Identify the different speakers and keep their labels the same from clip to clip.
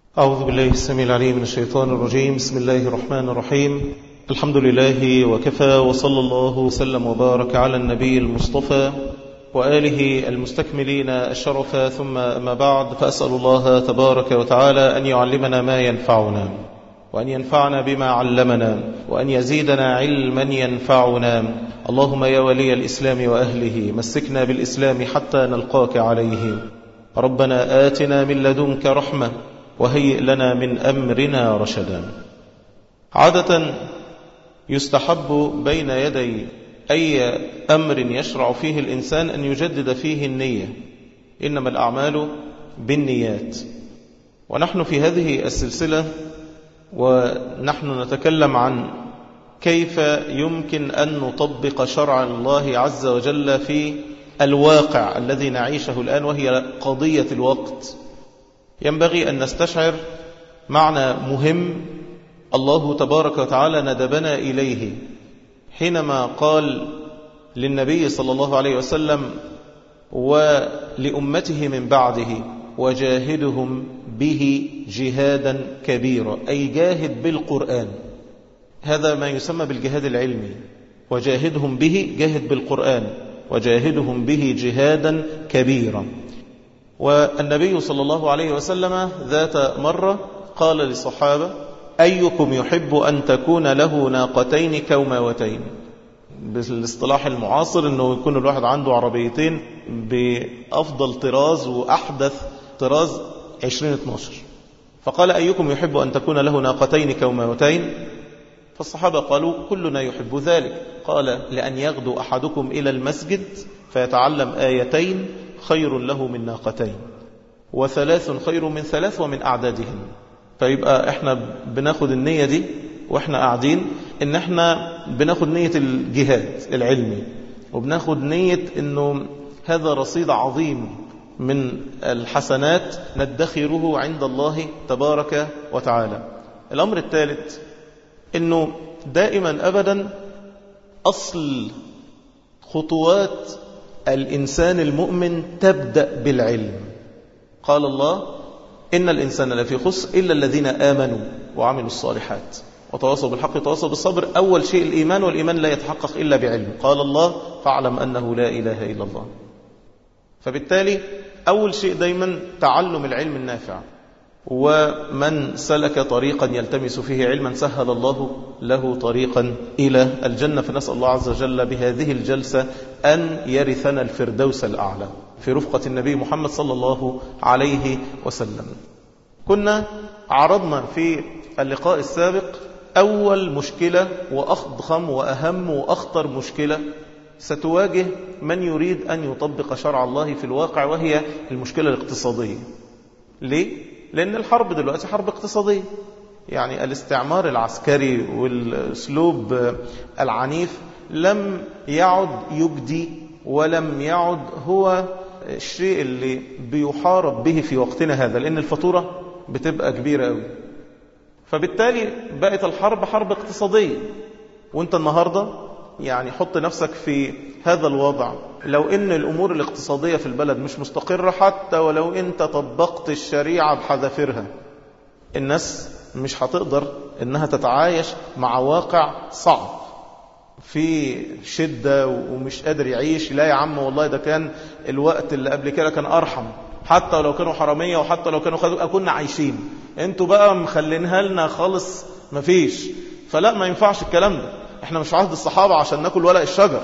Speaker 1: أعوذ بالله السميع العليم من الشيطان الرجيم بسم الله الرحمن الرحيم الحمد لله وكفى وصلى الله وسلم وبارك على النبي المصطفى وآله المستكملين الشرف ثم أما بعد فأسأل الله تبارك وتعالى أن يعلمنا ما ينفعنا وأن ينفعنا بما علمنا وأن يزيدنا علما ينفعنا اللهم يا ولي الإسلام وأهله مسكنا بالإسلام حتى نلقاك عليه ربنا آتنا من لدنك رحمة وهيئ لنا من أمرنا رشدا عادة يستحب بين يدي أي أمر يشرع فيه الإنسان أن يجدد فيه النية إنما الأعمال بالنيات ونحن في هذه السلسلة ونحن نتكلم عن كيف يمكن أن نطبق شرع الله عز وجل في الواقع الذي نعيشه الآن وهي قضية الوقت ينبغي أن نستشعر معنى مهم الله تبارك وتعالى ندبنا إليه حينما قال للنبي صلى الله عليه وسلم ولأمته من بعده وجاهدهم به جهادا كبيرا أي جاهد بالقرآن هذا ما يسمى بالجهاد العلمي وجاهدهم به جاهد بالقرآن وجاهدهم به جهادا كبيرا والنبي صلى الله عليه وسلم ذات مرة قال للصحابة أيكم يحب أن تكون له ناقتين كوماوتين بالاصطلاح المعاصر أنه يكون الواحد عنده عربيتين بأفضل طراز وأحدث طراز 2012 فقال أيكم يحب أن تكون له ناقتين كوماوتين فالصحابة قالوا كلنا يحب ذلك قال لأن يغدو أحدكم إلى المسجد فيتعلم آيتين خير له من ناقتين وثلاث خير من ثلاث ومن أعدادهم فيبقى احنا بناخد النية دي واحنا قاعدين ان احنا بناخد نية الجهاد العلمي وبناخد نية انه هذا رصيد عظيم من الحسنات ندخره عند الله تبارك وتعالى الأمر الثالث انه دائما أبدا أصل خطوات الإنسان المؤمن تبدأ بالعلم قال الله إن الإنسان لفي خسر إلا الذين آمنوا وعملوا الصالحات وتواصوا بالحق وتواصوا بالصبر أول شيء الإيمان والإيمان لا يتحقق إلا بعلم قال الله فاعلم أنه لا إله إلا الله فبالتالي أول شيء دايما تعلم العلم النافع ومن سلك طريقا يلتمس فيه علما سهل الله له طريقا إلى الجنة فنسأل الله عز وجل بهذه الجلسة أن يرثنا الفردوس الأعلى في رفقة النبي محمد صلى الله عليه وسلم كنا عرضنا في اللقاء السابق أول مشكلة وأضخم وأهم وأخطر مشكلة ستواجه من يريد أن يطبق شرع الله في الواقع وهي المشكلة الاقتصادية ليه؟ لأن الحرب دلوقتي حرب اقتصادية يعني الاستعمار العسكري والاسلوب العنيف لم يعد يجدي ولم يعد هو الشيء اللي بيحارب به في وقتنا هذا لأن الفاتورة بتبقى كبيرة قوي فبالتالي بقت الحرب حرب اقتصادية وانت النهاردة يعني حط نفسك في هذا الوضع لو ان الامور الاقتصادية في البلد مش مستقرة حتى ولو انت طبقت الشريعة بحذافيرها الناس مش هتقدر انها تتعايش مع واقع صعب في شدة ومش قادر يعيش لا يا عم والله ده كان الوقت اللي قبل كده كان أرحم حتى لو كانوا حرامية وحتى لو كانوا خدوا كنا عايشين انتوا بقى مخلينها لنا خالص مفيش فلا ما ينفعش الكلام ده احنا مش عهد الصحابة عشان ناكل ورق الشجر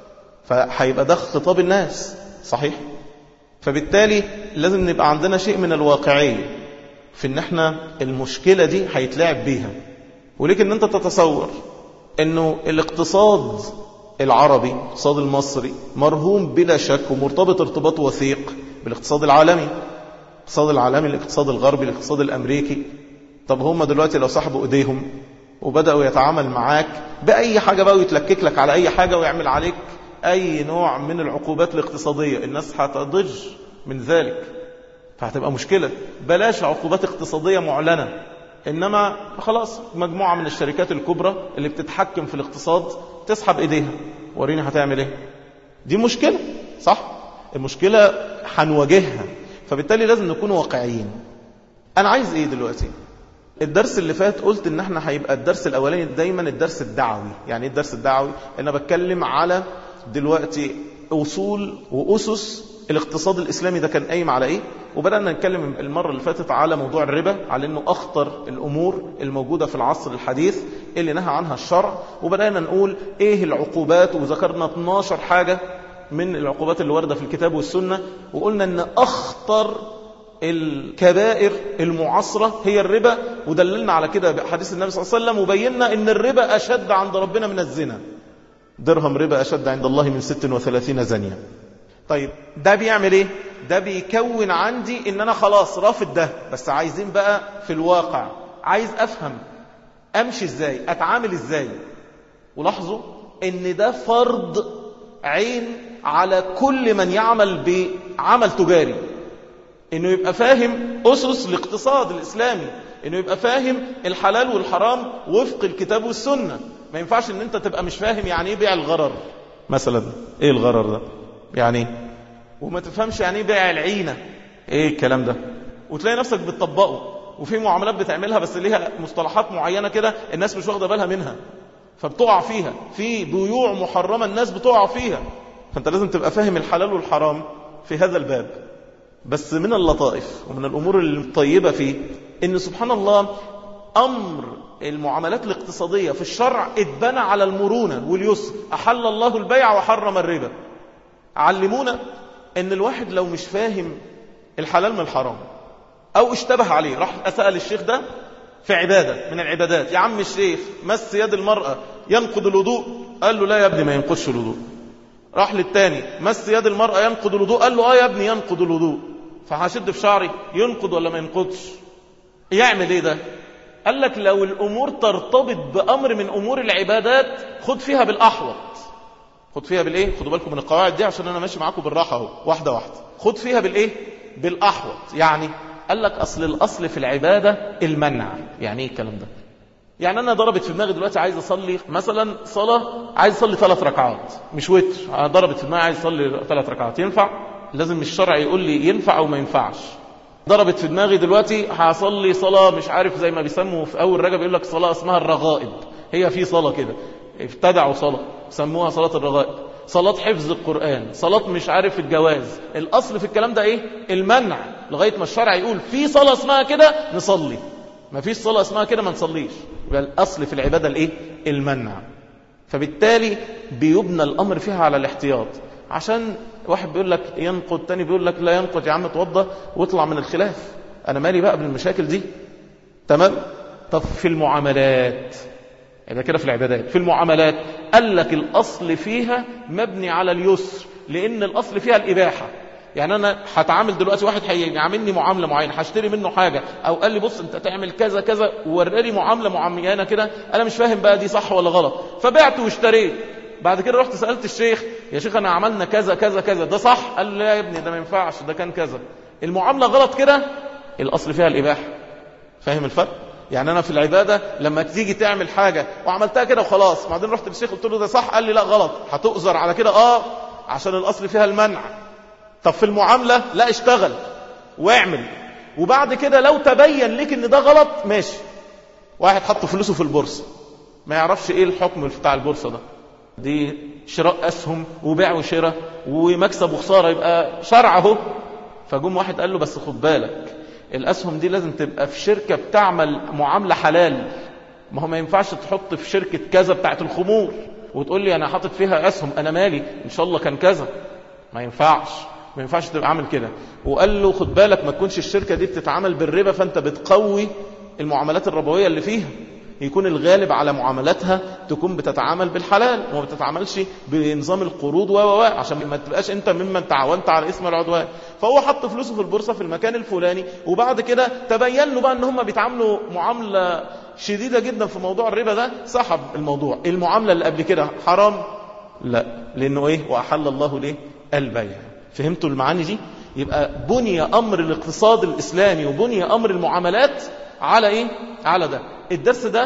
Speaker 1: فهيبقى ده خطاب الناس صحيح فبالتالي لازم نبقى عندنا شيء من الواقعية في ان احنا المشكلة دي هيتلعب بيها ولكن انت تتصور انه الاقتصاد العربي الاقتصاد المصري مرهوم بلا شك ومرتبط ارتباط وثيق بالاقتصاد العالمي الاقتصاد العالمي الاقتصاد الغربي الاقتصاد الامريكي طب هم دلوقتي لو سحبوا ايديهم وبدأوا يتعامل معاك بأي حاجة بقى ويتلكك لك على أي حاجة ويعمل عليك أي نوع من العقوبات الاقتصادية الناس هتضج من ذلك فهتبقى مشكلة بلاش عقوبات اقتصادية معلنة إنما خلاص مجموعة من الشركات الكبرى اللي بتتحكم في الاقتصاد تسحب إيديها وريني هتعمل إيه دي مشكلة صح المشكلة هنواجهها فبالتالي لازم نكون واقعيين انا عايز ايه دلوقتي الدرس اللي فات قلت ان احنا هيبقى الدرس الاولاني دايما الدرس الدعوي يعني ايه الدرس الدعوي انا بتكلم على دلوقتي اصول واسس الاقتصاد الاسلامي ده كان قايم على ايه وبدانا نتكلم المره اللي فاتت على موضوع الربا على انه اخطر الامور الموجوده في العصر الحديث اللي نهى عنها الشرع وبدانا نقول ايه العقوبات وذكرنا 12 حاجه من العقوبات اللي وارده في الكتاب والسنه وقلنا ان اخطر الكبائر المعاصرة هي الربا ودللنا على كده بحديث النبي صلى الله عليه وسلم وبينا ان الربا أشد عند ربنا من الزنا درهم ربا أشد عند الله من 36 زانية طيب ده بيعمل ايه ده بيكون عندي ان انا خلاص رافض ده بس عايزين بقى في الواقع عايز افهم امشي ازاي اتعامل ازاي ولاحظوا ان ده فرض عين على كل من يعمل بعمل تجاري انه يبقى فاهم اسس الاقتصاد الاسلامي انه يبقى فاهم الحلال والحرام وفق الكتاب والسنه ما ينفعش ان انت تبقى مش فاهم يعني ايه بيع الغرر مثلا ايه الغرر ده يعني ايه وما تفهمش يعني ايه بيع العينه ايه الكلام ده وتلاقي نفسك بتطبقه وفي معاملات بتعملها بس ليها مصطلحات معينه كده الناس مش واخده بالها منها فبتقع فيها في بيوع محرمه الناس بتقع فيها فانت لازم تبقى فاهم الحلال والحرام في هذا الباب بس من اللطائف ومن الأمور الطيبة فيه إن سبحان الله أمر المعاملات الاقتصادية في الشرع اتبنى على المرونة واليسر أحل الله البيع وحرم الربا علمونا إن الواحد لو مش فاهم الحلال من الحرام أو اشتبه عليه راح أسأل الشيخ ده في عبادة من العبادات يا عم الشيخ مس يد المرأة ينقض الوضوء قال له لا يا ابني ما ينقضش الوضوء راح للتاني مس يد المرأة ينقض الوضوء قال له اه يا ابني ينقض الوضوء فهشد في شعري ينقض ولا ما ينقضش يعمل ايه ده قال لك لو الامور ترتبط بامر من امور العبادات خد فيها بالاحوط خد فيها بالايه خدوا بالكم من القواعد دي عشان انا ماشي معاكم بالراحه اهو واحده واحده خد فيها بالايه بالاحوط يعني قال لك اصل الاصل في العباده المنع يعني ايه الكلام ده يعني انا ضربت في دماغي دلوقتي عايز اصلي مثلا صلاه عايز اصلي ثلاث ركعات مش وتر ضربت في دماغي عايز اصلي ثلاث ركعات ينفع لازم الشرع يقول لي ينفع او ما ينفعش ضربت في دماغي دلوقتي هصلي صلاه مش عارف زي ما بيسموا في اول رجب يقول لك صلاه اسمها الرغائب هي في صلاه كده ابتدعوا صلاه سموها صلاه الرغائب صلاة حفظ القرآن صلاة مش عارف الجواز الأصل في الكلام ده إيه المنع لغاية ما الشرع يقول في صلاة اسمها كده نصلي ما فيش صلاة اسمها كده ما نصليش يبقى الأصل في العبادة الإيه المنع فبالتالي بيبنى الأمر فيها على الاحتياط عشان واحد بيقول لك ينقض تاني بيقول لك لا ينقض يا عم اتوضى واطلع من الخلاف أنا مالي بقى بالمشاكل دي تمام طب في المعاملات يبقى كده في العبادات في المعاملات قال لك الأصل فيها مبني على اليسر لأن الأصل فيها الإباحة يعني أنا هتعامل دلوقتي واحد هيعاملني معاملة معينة هشتري منه حاجة أو قال لي بص أنت تعمل كذا كذا ووراني معاملة معينة كده أنا مش فاهم بقى دي صح ولا غلط فبعت واشتريت بعد كده رحت سألت الشيخ يا شيخ أنا عملنا كذا كذا كذا ده صح قال لي لا يا ابني ده ما ينفعش ده كان كذا المعاملة غلط كده الأصل فيها الإباحة فاهم الفرق؟ يعني انا في العباده لما تيجي تعمل حاجه وعملتها كده وخلاص بعدين رحت للشيخ قلت له ده صح قال لي لا غلط هتؤذر على كده اه عشان الاصل فيها المنع طب في المعامله لا اشتغل واعمل وبعد كده لو تبين لك ان ده غلط ماشي واحد حط فلوسه في البورصه ما يعرفش ايه الحكم بتاع البورصه ده دي شراء اسهم وبيع وشراء ومكسب وخساره يبقى شرع اهو فجم واحد قال له بس خد بالك الأسهم دي لازم تبقى في شركة بتعمل معاملة حلال ما هو ما ينفعش تحط في شركة كذا بتاعت الخمور وتقول لي أنا حاطط فيها أسهم أنا مالي إن شاء الله كان كذا ما ينفعش ما ينفعش تبقى عامل كده وقال له خد بالك ما تكونش الشركة دي بتتعامل بالربا فأنت بتقوي المعاملات الربوية اللي فيها يكون الغالب على معاملاتها تكون بتتعامل بالحلال وما بتتعاملش بنظام القروض و و عشان ما تبقاش انت ممن تعاونت على اسم العدوان فهو حط فلوسه في البورصه في المكان الفلاني وبعد كده تبين له بقى ان هم بيتعاملوا معامله شديده جدا في موضوع الربا ده سحب الموضوع المعامله اللي قبل كده حرام لا لانه ايه واحل الله ليه البيع فهمتوا المعاني دي يبقى بني امر الاقتصاد الاسلامي وبني امر المعاملات على ايه على ده الدرس ده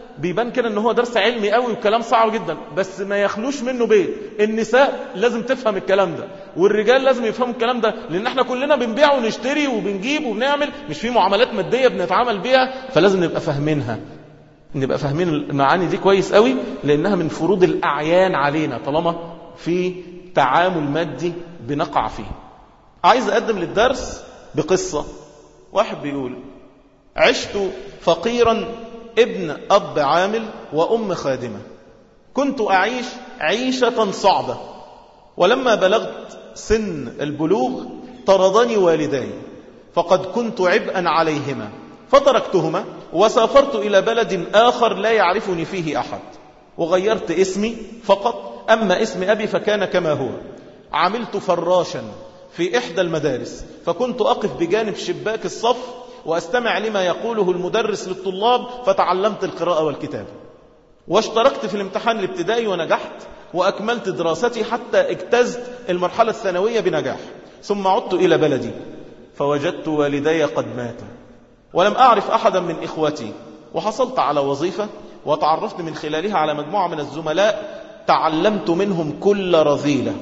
Speaker 1: بيبان كده ان هو درس علمي قوي وكلام صعب جدا بس ما يخلوش منه بيت النساء لازم تفهم الكلام ده والرجال لازم يفهموا الكلام ده لان احنا كلنا بنبيع ونشتري وبنجيب وبنعمل مش في معاملات ماديه بنتعامل بيها فلازم نبقى فاهمينها نبقى فاهمين المعاني دي كويس قوي لانها من فروض الاعيان علينا طالما في تعامل مادي بنقع فيه عايز اقدم للدرس بقصه واحد بيقول عشت فقيرا ابن أب عامل وأم خادمة كنت أعيش عيشة صعبة ولما بلغت سن البلوغ طردني والداي فقد كنت عبئا عليهما فتركتهما وسافرت إلى بلد آخر لا يعرفني فيه أحد وغيرت اسمي فقط أما اسم أبي فكان كما هو عملت فراشا في إحدى المدارس فكنت أقف بجانب شباك الصف وأستمع لما يقوله المدرس للطلاب فتعلمت القراءة والكتابة واشتركت في الامتحان الابتدائي ونجحت وأكملت دراستي حتى اجتزت المرحلة الثانوية بنجاح ثم عدت إلى بلدي فوجدت والدي قد ماتا ولم أعرف أحدا من إخوتي وحصلت على وظيفة وتعرفت من خلالها على مجموعة من الزملاء تعلمت منهم كل رذيلة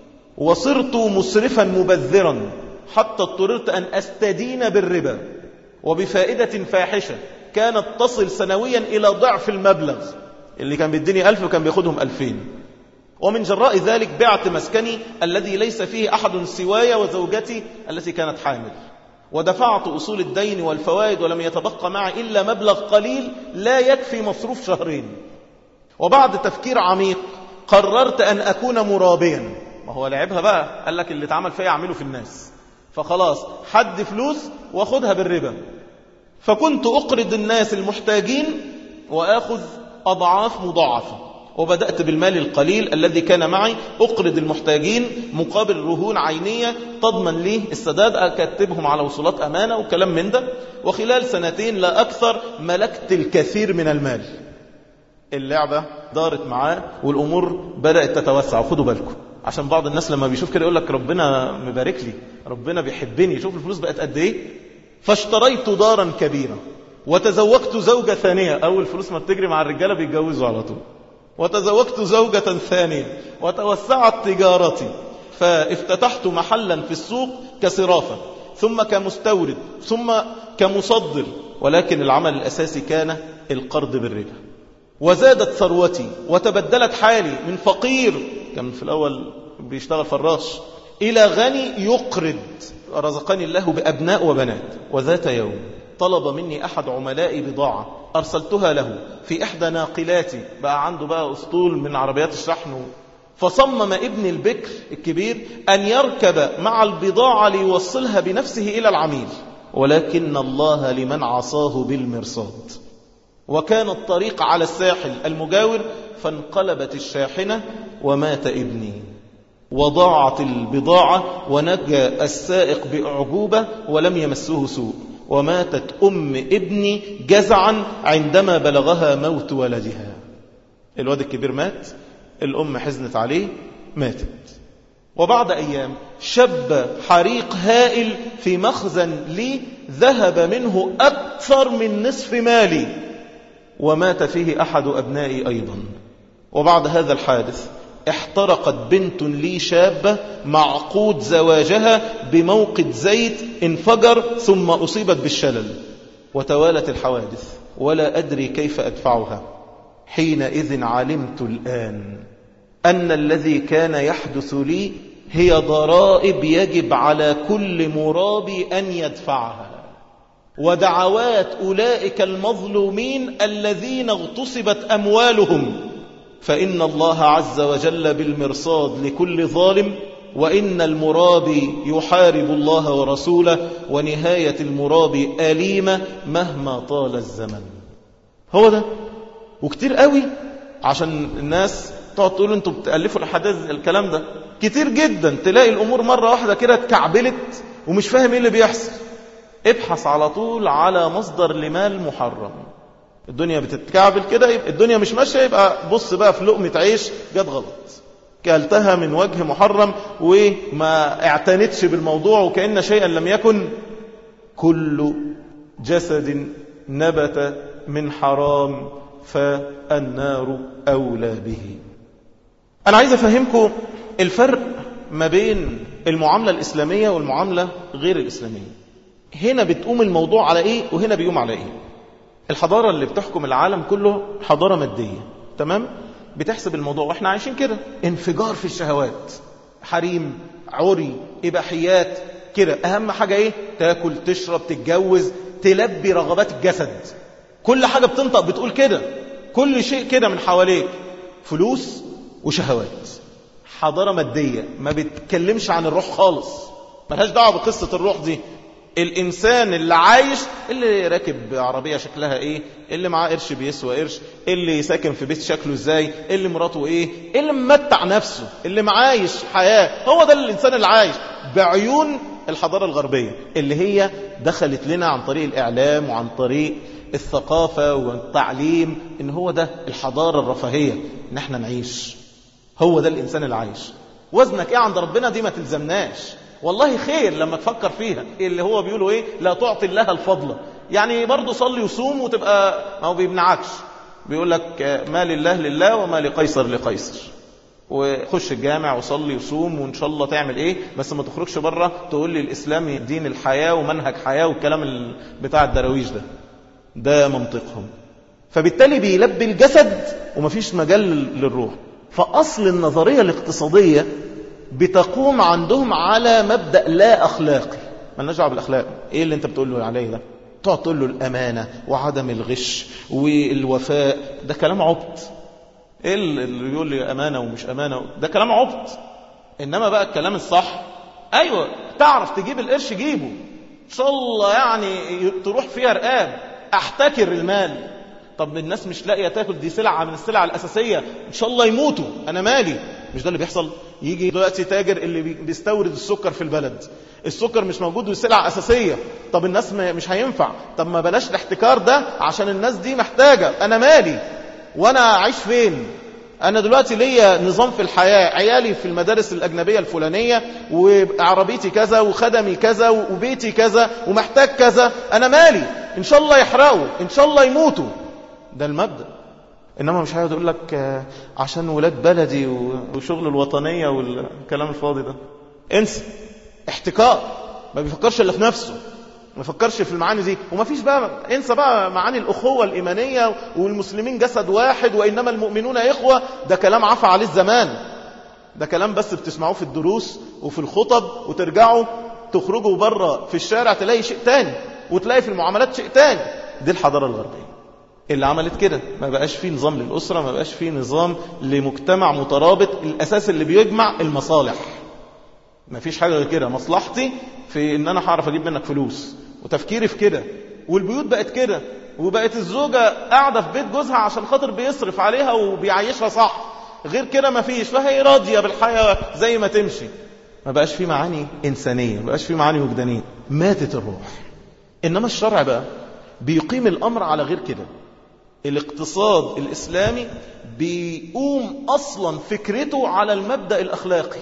Speaker 1: وصرت مسرفا مبذرا حتى اضطررت أن أستدين بالربا وبفائدة فاحشة كانت تصل سنويا إلى ضعف المبلغ اللي كان بيديني ألف وكان بياخدهم ألفين ومن جراء ذلك بعت مسكني الذي ليس فيه أحد سواي وزوجتي التي كانت حامل ودفعت أصول الدين والفوائد ولم يتبقى معي إلا مبلغ قليل لا يكفي مصروف شهرين وبعد تفكير عميق قررت أن أكون مرابيا ما هو لعبها بقى قال لك اللي اتعمل فيا أعمله في الناس فخلاص حد فلوس واخدها بالربا فكنت أقرض الناس المحتاجين وآخذ أضعاف مضاعفة وبدأت بالمال القليل الذي كان معي أقرض المحتاجين مقابل رهون عينية تضمن لي السداد أكتبهم على وصولات أمانة وكلام من ده وخلال سنتين لا أكثر ملكت الكثير من المال اللعبة دارت معاه والأمور بدأت تتوسع وخدوا بالكم عشان بعض الناس لما بيشوف كده يقول لك ربنا مبارك لي ربنا بيحبني شوف الفلوس بقت قد ايه فاشتريت دارا كبيرة وتزوجت زوجة ثانية أول فلوس ما بتجري مع الرجالة بيتجوزوا على طول وتزوجت زوجة ثانية وتوسعت تجارتي فافتتحت محلا في السوق كصرافة ثم كمستورد ثم كمصدر ولكن العمل الأساسي كان القرض بالربا وزادت ثروتي وتبدلت حالي من فقير كان في الأول بيشتغل فراش إلى غني يقرض رزقني الله بأبناء وبنات وذات يوم طلب مني أحد عملائي بضاعة أرسلتها له في إحدى ناقلاتي بقى عنده بقى أسطول من عربيات الشحن فصمم ابن البكر الكبير أن يركب مع البضاعة ليوصلها بنفسه إلى العميل ولكن الله لمن عصاه بالمرصاد وكان الطريق على الساحل المجاور فانقلبت الشاحنة ومات ابني وضاعت البضاعة ونجى السائق بأعجوبة ولم يمسه سوء وماتت أم ابني جزعا عندما بلغها موت ولدها الواد الكبير مات الأم حزنت عليه ماتت وبعد أيام شب حريق هائل في مخزن لي ذهب منه أكثر من نصف مالي ومات فيه أحد أبنائي أيضا وبعد هذا الحادث احترقت بنت لي شابة معقود زواجها بموقد زيت انفجر ثم أصيبت بالشلل وتوالت الحوادث ولا أدري كيف أدفعها حينئذ علمت الآن أن الذي كان يحدث لي هي ضرائب يجب على كل مرابي أن يدفعها ودعوات أولئك المظلومين الذين اغتصبت أموالهم فإن الله عز وجل بالمرصاد لكل ظالم وإن المرابي يحارب الله ورسوله ونهاية المرابي أليمة مهما طال الزمن هو ده وكتير قوي عشان الناس تقعد تقول انتوا بتألفوا الحدث الكلام ده كتير جدا تلاقي الأمور مرة واحدة كده اتكعبلت ومش فاهم ايه اللي بيحصل ابحث على طول على مصدر لمال محرم الدنيا بتتكعبل كده يبقى الدنيا مش ماشيه يبقى بص بقى في لقمه عيش جت غلط كلتها من وجه محرم وما اعتنتش بالموضوع وكأن شيئا لم يكن كل جسد نبت من حرام فالنار أولى به أنا عايز أفهمكم الفرق ما بين المعاملة الإسلامية والمعاملة غير الإسلامية هنا بتقوم الموضوع على إيه وهنا بيقوم على إيه الحضارة اللي بتحكم العالم كله حضارة مادية تمام بتحسب الموضوع واحنا عايشين كده انفجار في الشهوات حريم عري إباحيات كده أهم حاجة إيه تاكل تشرب تتجوز تلبي رغبات الجسد كل حاجة بتنطق بتقول كده كل شيء كده من حواليك فلوس وشهوات حضارة مادية ما بتكلمش عن الروح خالص ملهاش دعوة بقصة الروح دي الإنسان اللي عايش اللي راكب عربية شكلها إيه اللي معاه قرش بيسوى قرش اللي ساكن في بيت شكله إزاي اللي مراته إيه اللي ممتع نفسه اللي معايش حياة هو ده الإنسان اللي عايش بعيون الحضارة الغربية اللي هي دخلت لنا عن طريق الإعلام وعن طريق الثقافة والتعليم إن هو ده الحضارة الرفاهية إن احنا نعيش هو ده الإنسان اللي عايش وزنك إيه عند ربنا دي ما تلزمناش والله خير لما تفكر فيها اللي هو بيقولوا إيه لا تعطي الله الفضل يعني برضه صلي وصوم وتبقى ما هو بيمنعكش بيقول لك ما لله لله وما لقيصر لقيصر وخش الجامع وصلي وصوم وان شاء الله تعمل ايه بس ما تخرجش بره تقول لي الاسلام دين الحياه ومنهج حياه والكلام بتاع الدراويش ده ده منطقهم فبالتالي بيلبي الجسد ومفيش مجال للروح فاصل النظريه الاقتصاديه بتقوم عندهم على مبدا لا اخلاقي مالناش دعوه بالاخلاق ايه اللي انت بتقول له عليه ده تقعد تقول له الامانه وعدم الغش والوفاء ده كلام عبط ايه اللي بيقول لي امانه ومش امانه ده كلام عبط انما بقى الكلام الصح ايوه تعرف تجيب القرش جيبه ان شاء الله يعني تروح فيها رقاب احتكر المال طب الناس مش لاقيه تاكل دي سلعه من السلع الاساسيه ان شاء الله يموتوا انا مالي مش ده اللي بيحصل يجي دلوقتي تاجر اللي بيستورد السكر في البلد السكر مش موجود والسلع اساسيه طب الناس مش هينفع طب ما بلاش الاحتكار ده عشان الناس دي محتاجه انا مالي وانا عايش فين انا دلوقتي ليا نظام في الحياه عيالي في المدارس الاجنبيه الفلانيه وعربيتي كذا وخدمي كذا وبيتي كذا ومحتاج كذا انا مالي ان شاء الله يحرقوا ان شاء الله يموتوا ده المبدا انما مش هيقعد يقول لك عشان ولاد بلدي وشغل الوطنيه والكلام الفاضي ده انسى احتكار ما بيفكرش الا في نفسه ما فكرش في المعاني دي وما فيش بقى انسى بقى معاني الأخوة الإيمانية والمسلمين جسد واحد وإنما المؤمنون إخوة ده كلام عفى عليه الزمان ده كلام بس بتسمعوه في الدروس وفي الخطب وترجعوا تخرجوا بره في الشارع تلاقي شيء تاني وتلاقي في المعاملات شيء تاني دي الحضارة الغربية اللي عملت كده ما بقاش فيه نظام للأسرة ما بقاش فيه نظام لمجتمع مترابط الأساس اللي بيجمع المصالح ما فيش حاجة غير كده مصلحتي في ان انا هعرف اجيب منك فلوس وتفكيري في كده والبيوت بقت كده وبقت الزوجة قاعدة في بيت جوزها عشان خاطر بيصرف عليها وبيعيشها صح غير كده ما فيش فهي راضية بالحياة زي ما تمشي ما بقاش في معاني إنسانية ما بقاش في معاني وجدانية ماتت الروح إنما الشرع بقى بيقيم الأمر على غير كده الاقتصاد الإسلامي بيقوم أصلا فكرته على المبدأ الأخلاقي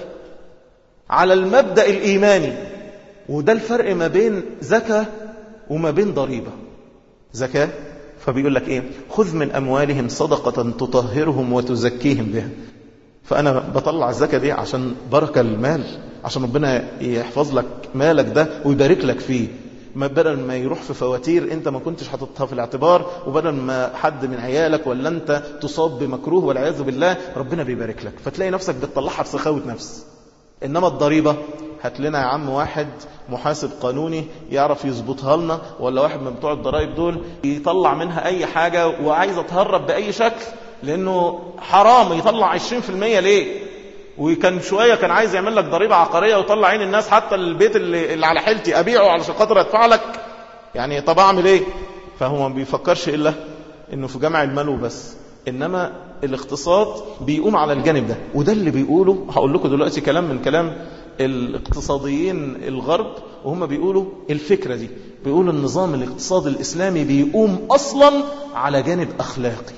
Speaker 1: على المبدأ الإيماني وده الفرق ما بين زكاة وما بين ضريبة زكاة فبيقول لك إيه خذ من أموالهم صدقة تطهرهم وتزكيهم بها فأنا بطلع الزكاة دي عشان بركة المال عشان ربنا يحفظ لك مالك ده ويبارك لك فيه ما بدل ما يروح في فواتير انت ما كنتش حاططها في الاعتبار وبدل ما حد من عيالك ولا انت تصاب بمكروه والعياذ بالله ربنا بيبارك لك فتلاقي نفسك بتطلعها بسخاوة نفس إنما الضريبة هات لنا يا عم واحد محاسب قانوني يعرف يظبطها لنا ولا واحد من بتوع الضرائب دول يطلع منها أي حاجة وعايز أتهرب بأي شكل لأنه حرام يطلع 20% ليه وكان شوية كان عايز يعمل لك ضريبة عقارية ويطلع عين الناس حتى البيت اللي, اللي على حيلتي أبيعه علشان خاطر أدفع لك يعني طب أعمل إيه فهو ما بيفكرش إلا إنه في جمع المال وبس إنما الاقتصاد بيقوم على الجانب ده وده اللي بيقوله هقول لكم دلوقتي كلام من كلام الاقتصاديين الغرب وهم بيقولوا الفكرة دي بيقولوا النظام الاقتصادي الإسلامي بيقوم أصلا على جانب أخلاقي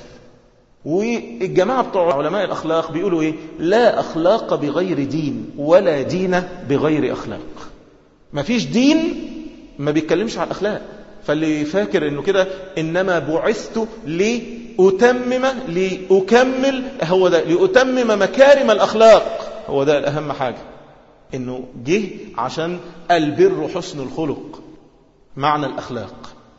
Speaker 1: والجماعة بتوع علماء الأخلاق بيقولوا إيه لا أخلاق بغير دين ولا دين بغير أخلاق مفيش دين ما بيتكلمش عن الأخلاق فاللي فاكر انه كده انما بعثت لأتمم لأكمل هو ده لأتمم مكارم الأخلاق هو ده الأهم حاجة إنه جه عشان البر حسن الخلق معنى الأخلاق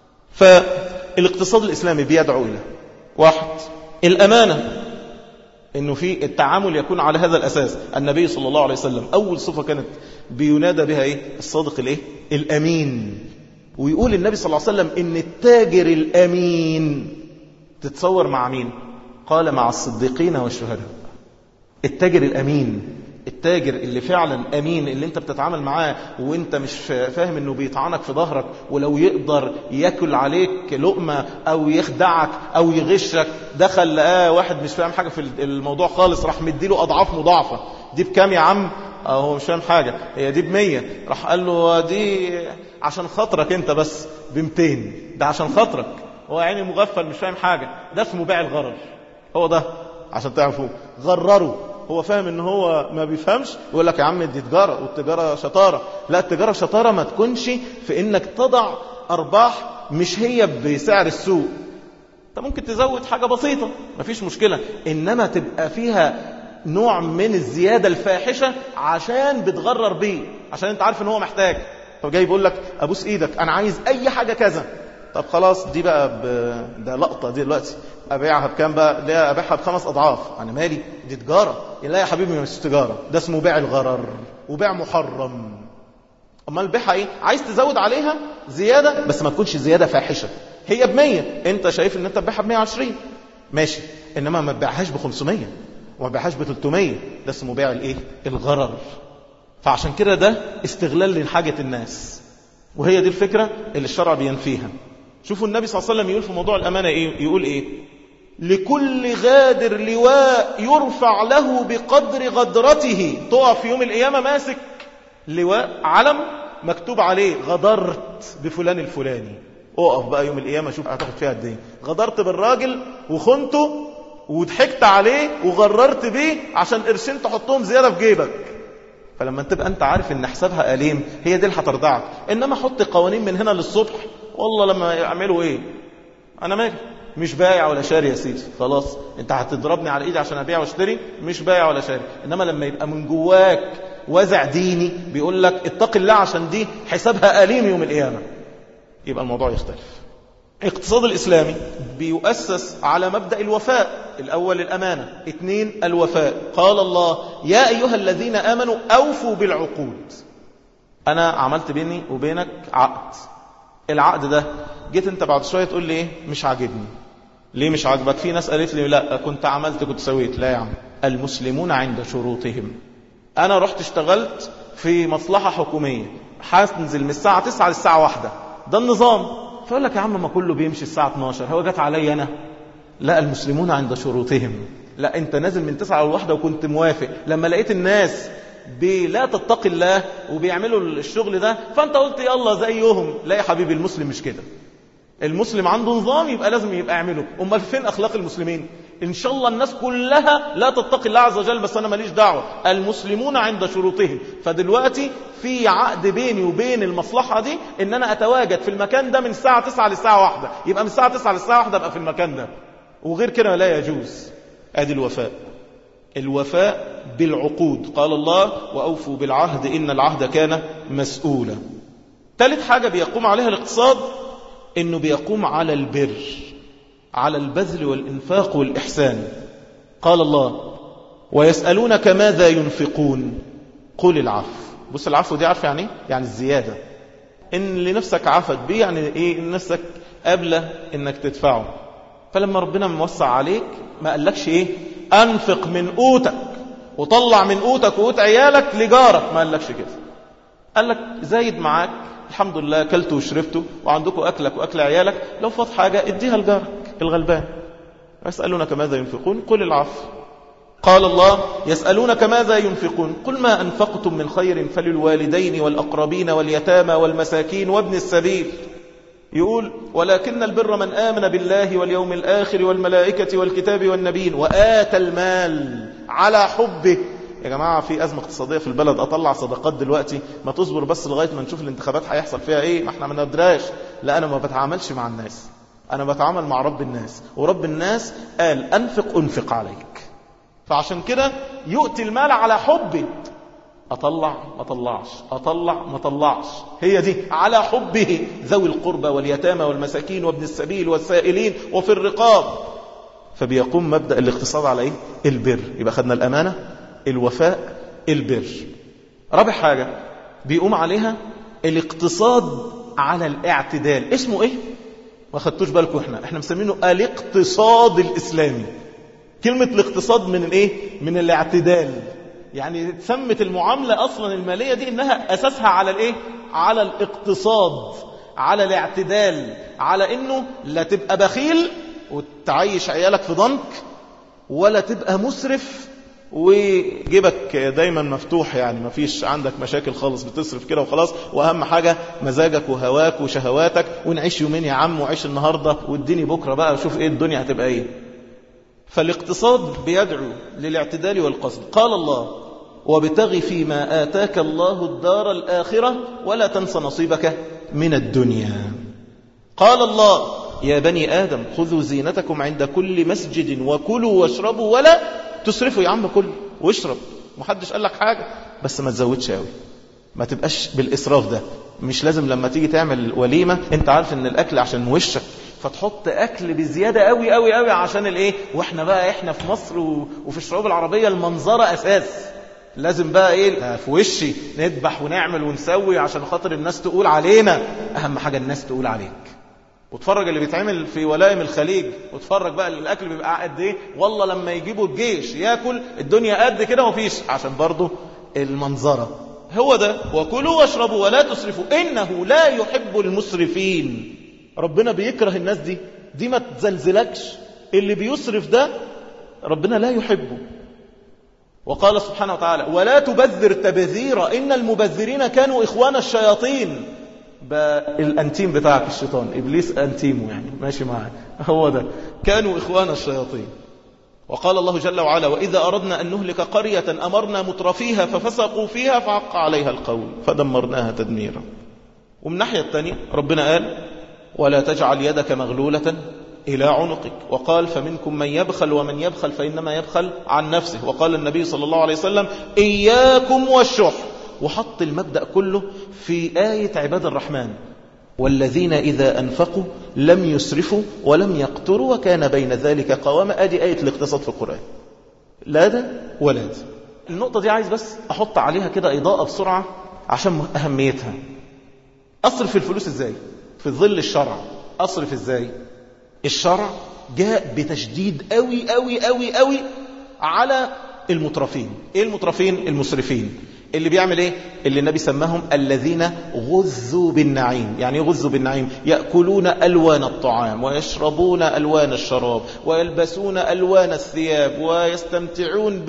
Speaker 1: فالاقتصاد الإسلامي بيدعو إلى واحد الأمانة انه في التعامل يكون على هذا الاساس النبي صلى الله عليه وسلم اول صفه كانت بينادى بها ايه الصادق الايه الامين ويقول النبي صلى الله عليه وسلم ان التاجر الامين تتصور مع مين قال مع الصديقين والشهداء التاجر الامين التاجر اللي فعلا امين اللي انت بتتعامل معاه وانت مش فاهم انه بيطعنك في ظهرك ولو يقدر ياكل عليك لقمه او يخدعك او يغشك دخل لقاه واحد مش فاهم حاجه في الموضوع خالص راح مديله اضعاف مضاعفه دي بكام يا عم هو مش فاهم حاجه هي دي ب100 راح قال له دي عشان خاطرك انت بس ب200 ده عشان خاطرك هو عيني مغفل مش فاهم حاجه ده اسمه بيع الغرر هو ده عشان تعرفوا غرروا هو فاهم ان هو ما بيفهمش يقول لك يا عم دي تجاره والتجاره شطاره لا التجاره شطاره ما تكونش في انك تضع ارباح مش هي بسعر السوق انت ممكن تزود حاجه بسيطه مفيش مشكله انما تبقى فيها نوع من الزياده الفاحشه عشان بتغرر بيه عشان انت عارف ان هو محتاج فجاي بيقول لك ابوس ايدك انا عايز اي حاجه كذا طب خلاص دي بقى ب... ده لقطة دي دلوقتي أبيعها بكام بقى لا أبيعها بخمس أضعاف أنا مالي دي تجارة لا يا حبيبي مش تجارة ده اسمه بيع الغرر وبيع محرم أما البيعها إيه عايز تزود عليها زيادة بس ما تكونش زيادة فاحشة هي بمية أنت شايف إن أنت تبيعها بمية وعشرين ماشي إنما ما تبيعهاش بخمسمية وما تبيعهاش بتلتمية ده اسمه بيع الإيه الغرر فعشان كده ده استغلال لحاجة الناس وهي دي الفكرة اللي الشرع بينفيها شوفوا النبي صلى الله عليه وسلم يقول في موضوع الأمانة إيه؟ يقول إيه لكل غادر لواء يرفع له بقدر غدرته تقف في يوم القيامة ماسك لواء علم مكتوب عليه غدرت بفلان الفلاني اقف بقى يوم القيامة شوف هتاخد فيها قد ايه غدرت بالراجل وخنته وضحكت عليه وغررت بيه عشان قرشين تحطهم زيادة في جيبك فلما تبقى انت عارف ان حسابها أليم هي دي اللي هترضعك انما حط قوانين من هنا للصبح والله لما يعملوا ايه انا مالي مش بايع ولا شاري يا سيدي خلاص انت هتضربني على ايدي عشان ابيع واشتري مش بايع ولا شاري انما لما يبقى من جواك وازع ديني بيقول لك اتق الله عشان دي حسابها أليم يوم القيامة يبقى الموضوع يختلف الاقتصاد الإسلامي بيؤسس على مبدأ الوفاء الأول الأمانة اثنين الوفاء قال الله يا أيها الذين آمنوا أوفوا بالعقود أنا عملت بيني وبينك عقد العقد ده جيت انت بعد شوية تقول لي ايه مش عاجبني ليه مش عاجبك في ناس قالت لي لا كنت عملت كنت سويت لا يا عم المسلمون عند شروطهم انا رحت اشتغلت في مصلحة حكومية هنزل من الساعة 9 للساعة 1 ده النظام فيقول لك يا عم ما كله بيمشي الساعة 12 هو جت علي انا لا المسلمون عند شروطهم لا انت نازل من 9 للواحدة وكنت موافق لما لقيت الناس لا تتقي الله وبيعملوا الشغل ده فانت قلت يلا زيهم لا يا حبيبي المسلم مش كده المسلم عنده نظام يبقى لازم يبقى يعمله امال فين اخلاق المسلمين ان شاء الله الناس كلها لا تتقي الله عز وجل بس انا ماليش دعوه المسلمون عند شروطهم فدلوقتي في عقد بيني وبين المصلحه دي ان انا اتواجد في المكان ده من الساعه 9 للساعه 1 يبقى من الساعه 9 للساعه 1 ابقى في المكان ده وغير كده لا يجوز ادي الوفاء الوفاء بالعقود قال الله وأوفوا بالعهد إن العهد كان مسؤولا ثالث حاجة بيقوم عليها الاقتصاد إنه بيقوم على البر على البذل والإنفاق والإحسان قال الله ويسألونك ماذا ينفقون قل العفو بص العفو دي عارف يعني يعني الزيادة إن لنفسك عفت بيه يعني إيه إن نفسك قابلة إنك تدفعه فلما ربنا موسع عليك ما قالكش إيه أنفق من قوتك وطلع من قوتك وقوت عيالك لجارك ما قالكش كده قال لك زايد معاك الحمد لله اكلت وشربته وعندكم أكلك وأكل عيالك لو فات حاجة اديها لجارك الغلبان يسألونك ماذا ينفقون قل العفو قال الله يسألونك ماذا ينفقون قل ما أنفقتم من خير فللوالدين والأقربين واليتامى والمساكين وابن السبيل يقول ولكن البر من آمن بالله واليوم الآخر والملائكة والكتاب والنبيين وآتى المال على حبه يا جماعة في أزمة اقتصادية في البلد أطلع صدقات دلوقتي ما تصبر بس لغاية ما نشوف الانتخابات هيحصل فيها إيه ما احنا ما ندراش لا أنا ما بتعاملش مع الناس أنا بتعامل مع رب الناس ورب الناس قال أنفق أنفق عليك فعشان كده يؤتي المال على حبه أطلع ما طلعش أطلع ما طلعش هي دي على حبه ذوي القربى واليتامى والمساكين وابن السبيل والسائلين وفي الرقاب فبيقوم مبدأ الاقتصاد على إيه؟ البر يبقى خدنا الأمانة الوفاء البر رابع حاجة بيقوم عليها الاقتصاد على الاعتدال اسمه ايه ما خدتوش بالكم احنا احنا مسمينه الاقتصاد الاسلامي كلمة الاقتصاد من الايه من الاعتدال يعني تسمت المعاملة اصلا المالية دي انها اساسها على الايه على الاقتصاد على الاعتدال على انه لا تبقى بخيل وتعيش عيالك في ضنك ولا تبقى مسرف وجيبك دايما مفتوح يعني ما فيش عندك مشاكل خالص بتصرف كده وخلاص واهم حاجة مزاجك وهواك وشهواتك ونعيش يومين يا عم وعيش النهاردة واديني بكرة بقى وشوف ايه الدنيا هتبقى ايه فالاقتصاد بيدعو للاعتدال والقصد قال الله وابتغ فيما آتاك الله الدار الآخرة ولا تنس نصيبك من الدنيا قال الله يا بني آدم خذوا زينتكم عند كل مسجد وكلوا واشربوا ولا تسرفوا يا عم كل واشرب محدش قال لك حاجة بس ما تزودش قوي ما تبقاش بالإسراف ده مش لازم لما تيجي تعمل وليمة انت عارف ان الأكل عشان وشك فتحط أكل بزيادة قوي قوي قوي عشان الايه واحنا بقى احنا في مصر وفي الشعوب العربية المنظرة أساس لازم بقى ايه في وشي نذبح ونعمل ونسوي عشان خاطر الناس تقول علينا اهم حاجة الناس تقول عليك وتفرج اللي بيتعمل في ولائم الخليج وتفرج بقى الاكل بيبقى قد ايه والله لما يجيبوا الجيش ياكل الدنيا قد كده ومفيش عشان برضه المنظره هو ده وكلوا واشربوا ولا تسرفوا انه لا يحب المسرفين ربنا بيكره الناس دي دي ما تزلزلكش اللي بيسرف ده ربنا لا يحبه وقال سبحانه وتعالى ولا تبذر تبذيرا ان المبذرين كانوا اخوان الشياطين بالانتيم بتاعك الشيطان ابليس انتيمه يعني ماشي معاه هو ده كانوا اخوان الشياطين وقال الله جل وعلا واذا اردنا ان نهلك قريه امرنا مترفيها ففسقوا فيها فحق عليها القول فدمرناها تدميرا ومن الناحيه الثانيه ربنا قال ولا تجعل يدك مغلوله إلى عنقك وقال فمنكم من يبخل ومن يبخل فإنما يبخل عن نفسه وقال النبي صلى الله عليه وسلم إياكم والشح وحط المبدأ كله في آية عباد الرحمن والذين إذا أنفقوا لم يسرفوا ولم يقتروا وكان بين ذلك قواما أدي آية الاقتصاد في القرآن لا ده ولا ده النقطة دي عايز بس أحط عليها كده إضاءة بسرعة عشان أهميتها أصرف الفلوس إزاي في ظل الشرع أصرف إزاي الشرع جاء بتشديد قوي قوي قوي قوي على المترفين ايه المترفين المسرفين اللي بيعمل ايه اللي النبي سماهم الذين غذوا بالنعيم يعني غذوا بالنعيم ياكلون الوان الطعام ويشربون الوان الشراب ويلبسون الوان الثياب ويستمتعون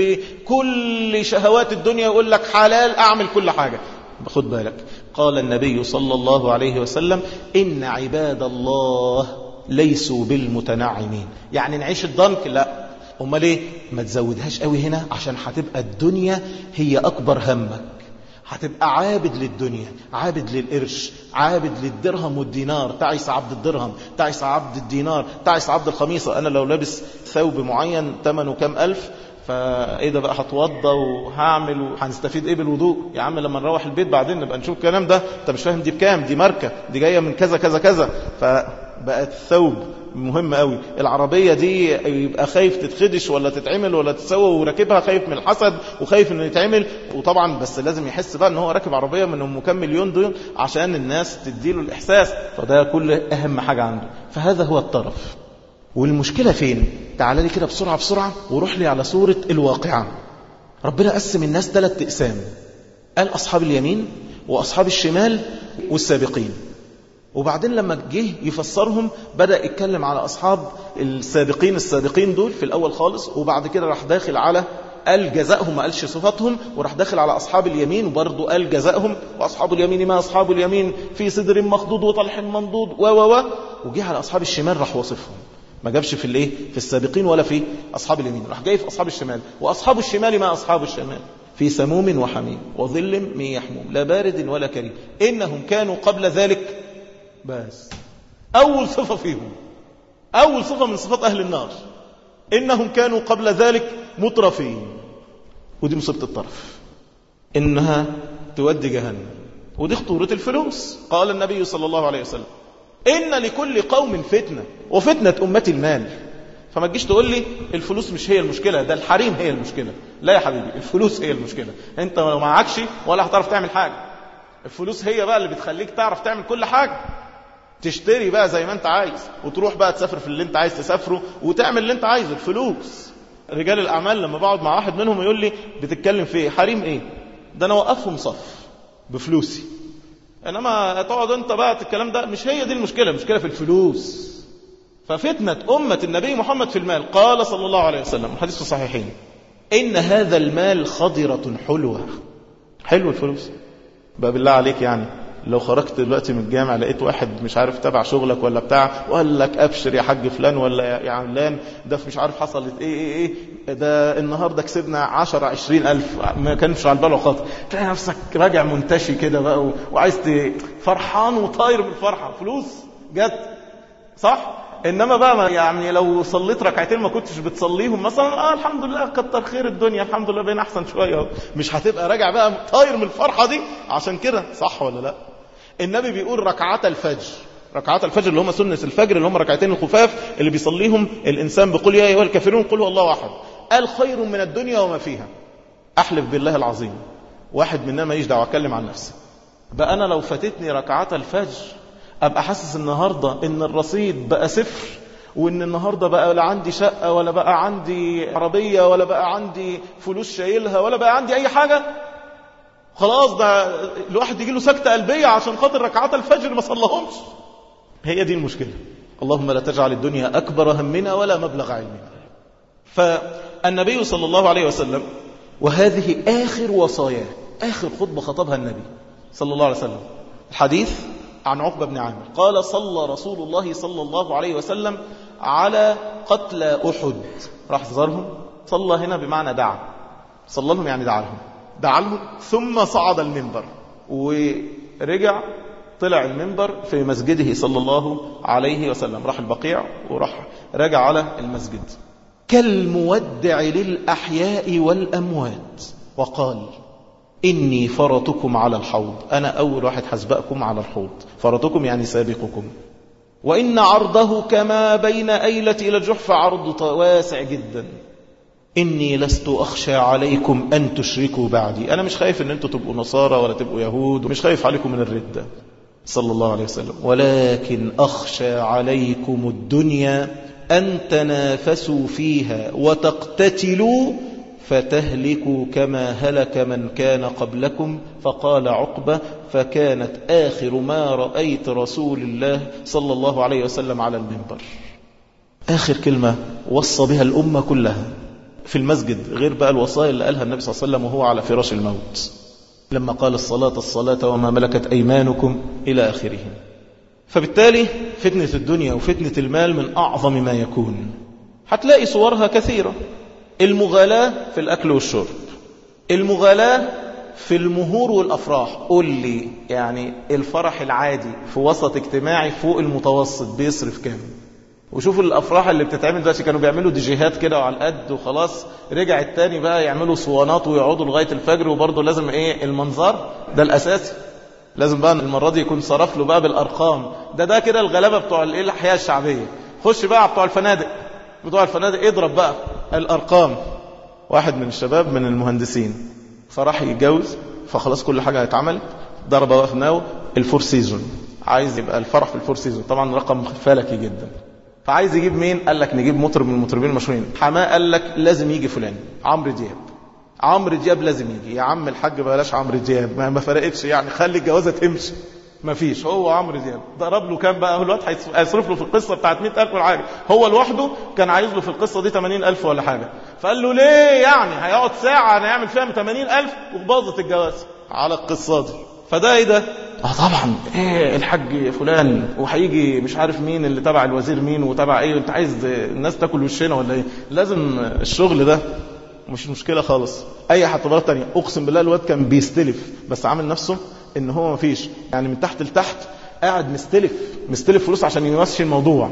Speaker 1: بكل شهوات الدنيا يقول لك حلال اعمل كل حاجه خد بالك قال النبي صلى الله عليه وسلم ان عباد الله ليسوا بالمتنعمين يعني نعيش الضنك لا امال ايه ما تزودهاش قوي هنا عشان هتبقى الدنيا هي اكبر همك هتبقى عابد للدنيا عابد للقرش عابد للدرهم والدينار تعيس عبد الدرهم تعيس عبد الدينار تعيس عبد الخميصة أنا لو لابس ثوب معين ثمنه كام ألف فايه ده بقى هتوضى وهعمل وهنستفيد ايه بالوضوء يا عم لما نروح البيت بعدين نبقى نشوف الكلام ده انت مش فاهم دي بكام دي ماركه دي جايه من كذا كذا كذا فبقت ثوب مهم قوي العربيه دي يبقى خايف تتخدش ولا تتعمل ولا تتسوى وراكبها خايف من الحسد وخايف انه يتعمل وطبعا بس لازم يحس بقى ان هو راكب عربيه من ام كام مليون دول عشان الناس تديله الاحساس فده كل اهم حاجه عنده فهذا هو الطرف والمشكلة فين تعال لي كده بسرعة بسرعة وروح لي على سورة الواقعة ربنا قسم الناس ثلاث اقسام قال أصحاب اليمين وأصحاب الشمال والسابقين وبعدين لما جه يفسرهم بدأ يتكلم على أصحاب السابقين السابقين دول في الأول خالص وبعد كده راح داخل على قال جزائهم ما قالش صفاتهم وراح داخل على أصحاب اليمين وبرضه قال جزائهم وأصحاب اليمين ما أصحاب اليمين في صدر مخضود وطلح منضود و و و وجه على أصحاب الشمال راح وصفهم ما جابش في الايه في السابقين ولا في اصحاب اليمين راح جاي في اصحاب الشمال واصحاب الشمال ما اصحاب الشمال في سموم وحميم وظل من يحموم لا بارد ولا كريم انهم كانوا قبل ذلك بس اول صفه فيهم أول صفة من صفات أهل النار إنهم كانوا قبل ذلك مطرفين ودي مصيبة الطرف إنها تودي جهنم ودي خطورة الفلوس قال النبي صلى الله عليه وسلم إن لكل قوم فتنة وفتنة أمتي المال فما تجيش تقول لي الفلوس مش هي المشكلة ده الحريم هي المشكلة لا يا حبيبي الفلوس هي المشكلة انت لو معكش ولا هتعرف تعمل حاجة الفلوس هي بقى اللي بتخليك تعرف تعمل كل حاجة تشتري بقى زي ما انت عايز وتروح بقى تسافر في اللي انت عايز تسافره وتعمل اللي انت عايزه الفلوس رجال الأعمال لما بقعد مع واحد منهم يقول لي بتتكلم في ايه حريم ايه ده انا اوقفهم صف بفلوسي انما تقعد انت بقى الكلام ده مش هي دي المشكلة المشكلة في الفلوس ففتنة أمة النبي محمد في المال قال صلى الله عليه وسلم حديث في الصحيحين إن هذا المال خضرة حلوة حلو الفلوس بقى بالله عليك يعني لو خرجت دلوقتي من الجامع لقيت واحد مش عارف تبع شغلك ولا بتاع وقال لك ابشر يا حاج فلان ولا يا علان ده في مش عارف حصلت ايه ايه ايه ده النهارده كسبنا 10 20 الف ما كانش على البال خاطر تلاقي نفسك راجع منتشي كده بقى وعايز فرحان وطاير من الفرحه فلوس جت صح انما بقى يعني لو صليت ركعتين ما كنتش بتصليهم مثلا اه الحمد لله كتر خير الدنيا الحمد لله بين احسن شويه مش هتبقى راجع بقى طاير من الفرحه دي عشان كده صح ولا لا النبي بيقول ركعات الفجر ركعات الفجر اللي هم سنة الفجر اللي هم ركعتين الخفاف اللي بيصليهم الإنسان بقول يا أيها الكافرون قل هو الله أحد قال خير من الدنيا وما فيها أحلف بالله العظيم واحد مننا ما دعوه أتكلم عن نفسي بقى أنا لو فاتتني ركعات الفجر أبقى حاسس النهاردة إن الرصيد بقى صفر وإن النهاردة بقى لا عندي شقة ولا بقى عندي عربية ولا بقى عندي فلوس شايلها ولا بقى عندي أي حاجة خلاص ده الواحد يجي له سكتة قلبية عشان خاطر ركعات الفجر ما صلهمش هي دي المشكلة اللهم لا تجعل الدنيا أكبر همنا ولا مبلغ علمنا فالنبي صلى الله عليه وسلم وهذه آخر وصاياه آخر خطبة خطبها النبي صلى الله عليه وسلم الحديث عن عقبة بن عامر قال صلى رسول الله صلى الله عليه وسلم على قتل أحد راح زارهم صلى هنا بمعنى دعا صلى لهم يعني دعا لهم دعا لهم ثم صعد المنبر ورجع طلع المنبر في مسجده صلى الله عليه وسلم راح البقيع وراح رجع على المسجد كالمودع للأحياء والأموات وقال إني فرطكم على الحوض أنا أول واحد حسبأكم على الحوض فرطكم يعني سابقكم وإن عرضه كما بين أيلة إلى الجحف عرض واسع جدا إني لست أخشى عليكم أن تشركوا بعدي أنا مش خايف أن أنتوا تبقوا نصارى ولا تبقوا يهود ومش خايف عليكم من الردة صلى الله عليه وسلم ولكن أخشى عليكم الدنيا أن تنافسوا فيها وتقتتلوا فتهلكوا كما هلك من كان قبلكم فقال عقبة فكانت آخر ما رأيت رسول الله صلى الله عليه وسلم على المنبر آخر كلمة وصى بها الأمة كلها في المسجد غير بقى الوصايا اللي قالها النبي صلى الله عليه وسلم وهو على فراش الموت لما قال الصلاة الصلاة وما ملكت أيمانكم إلى آخره فبالتالي فتنة الدنيا وفتنة المال من أعظم ما يكون هتلاقي صورها كثيرة المغالاة في الأكل والشرب المغالاة في المهور والأفراح قول لي يعني الفرح العادي في وسط اجتماعي فوق المتوسط بيصرف كام وشوفوا الافراح اللي بتتعمل دلوقتي كانوا بيعملوا ديجيهات كده وعلى القد وخلاص رجع التاني بقى يعملوا صوانات ويقعدوا لغايه الفجر وبرضه لازم ايه المنظر ده الاساسي لازم بقى المره دي يكون صرف له بقى بالارقام ده ده كده الغلابه بتوع الايه الاحياء الشعبيه خش بقى بتوع الفنادق بتوع الفنادق اضرب بقى الارقام واحد من الشباب من المهندسين فراح يتجوز فخلاص كل حاجه هتتعمل ضرب بقى في ناو الفور سيزون عايز يبقى الفرح في الفور سيزون طبعا رقم فلكي جدا فعايز يجيب مين قال لك نجيب مطرب من المطربين المشهورين حماه قال لك لازم يجي فلان عمرو دياب عمرو دياب لازم يجي يا عم الحاج بلاش عمرو دياب ما, ما فرقتش يعني خلي الجوازه تمشي ما فيش هو عمرو دياب ضرب له كام بقى الواد هيصرف له في القصه بتاعت 100000 ولا حاجه هو لوحده كان عايز له في القصه دي 80000 ولا حاجه فقال له ليه يعني هيقعد ساعه هنعمل فيها 80000 وباظت الجواز على القصه دي فده ايه ده اه طبعا ايه الحاج فلان وهيجي مش عارف مين اللي تبع الوزير مين وتبع ايه انت عايز الناس تاكل وشنا ولا ايه لازم الشغل ده مش مشكله خالص اي اعتبارات تانية اقسم بالله الواد كان بيستلف بس عامل نفسه ان هو مفيش يعني من تحت لتحت قاعد مستلف مستلف فلوس عشان يمشي الموضوع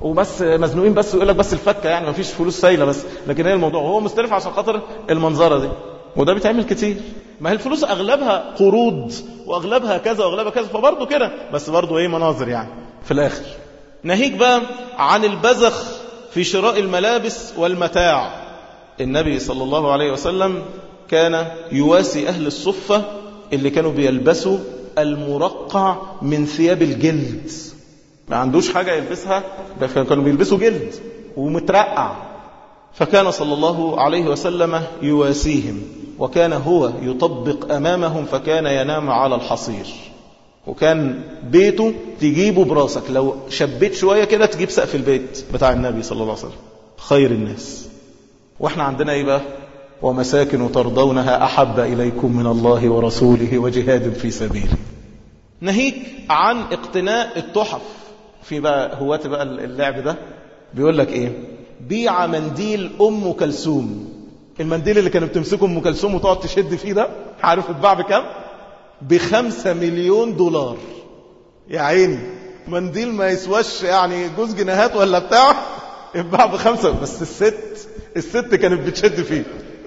Speaker 1: وبس مزنوقين بس ويقول لك بس الفكه يعني مفيش فلوس سايله بس لكن هي الموضوع هو مستلف عشان خاطر المنظره دي وده بيتعمل كتير ما هي الفلوس اغلبها قروض واغلبها كذا واغلبها كذا فبرضه كده بس برضه ايه مناظر يعني في الاخر ناهيك بقى عن البذخ في شراء الملابس والمتاع النبي صلى الله عليه وسلم كان يواسي أهل الصفة اللي كانوا بيلبسوا المرقع من ثياب الجلد ما عندوش حاجة يلبسها ده كانوا بيلبسوا جلد ومترقع فكان صلى الله عليه وسلم يواسيهم وكان هو يطبق أمامهم فكان ينام على الحصير وكان بيته تجيبه براسك لو شبيت شوية كده تجيب سقف البيت بتاع النبي صلى الله عليه وسلم خير الناس واحنا عندنا ايه بقى ومساكن ترضونها أحب إليكم من الله ورسوله وجهاد في سبيله نهيك عن اقتناء التحف في بقى هوات بقى اللعب ده بيقول لك ايه بيع منديل ام كلثوم المنديل اللي كانت بتمسكه ام كلثوم وتقعد تشد فيه ده عارف اتباع بكام بخمسة مليون دولار يا عيني منديل ما يسواش يعني جوز جنيهات ولا بتاع اتباع بخمسة بس الست الست كانت بتشد فيه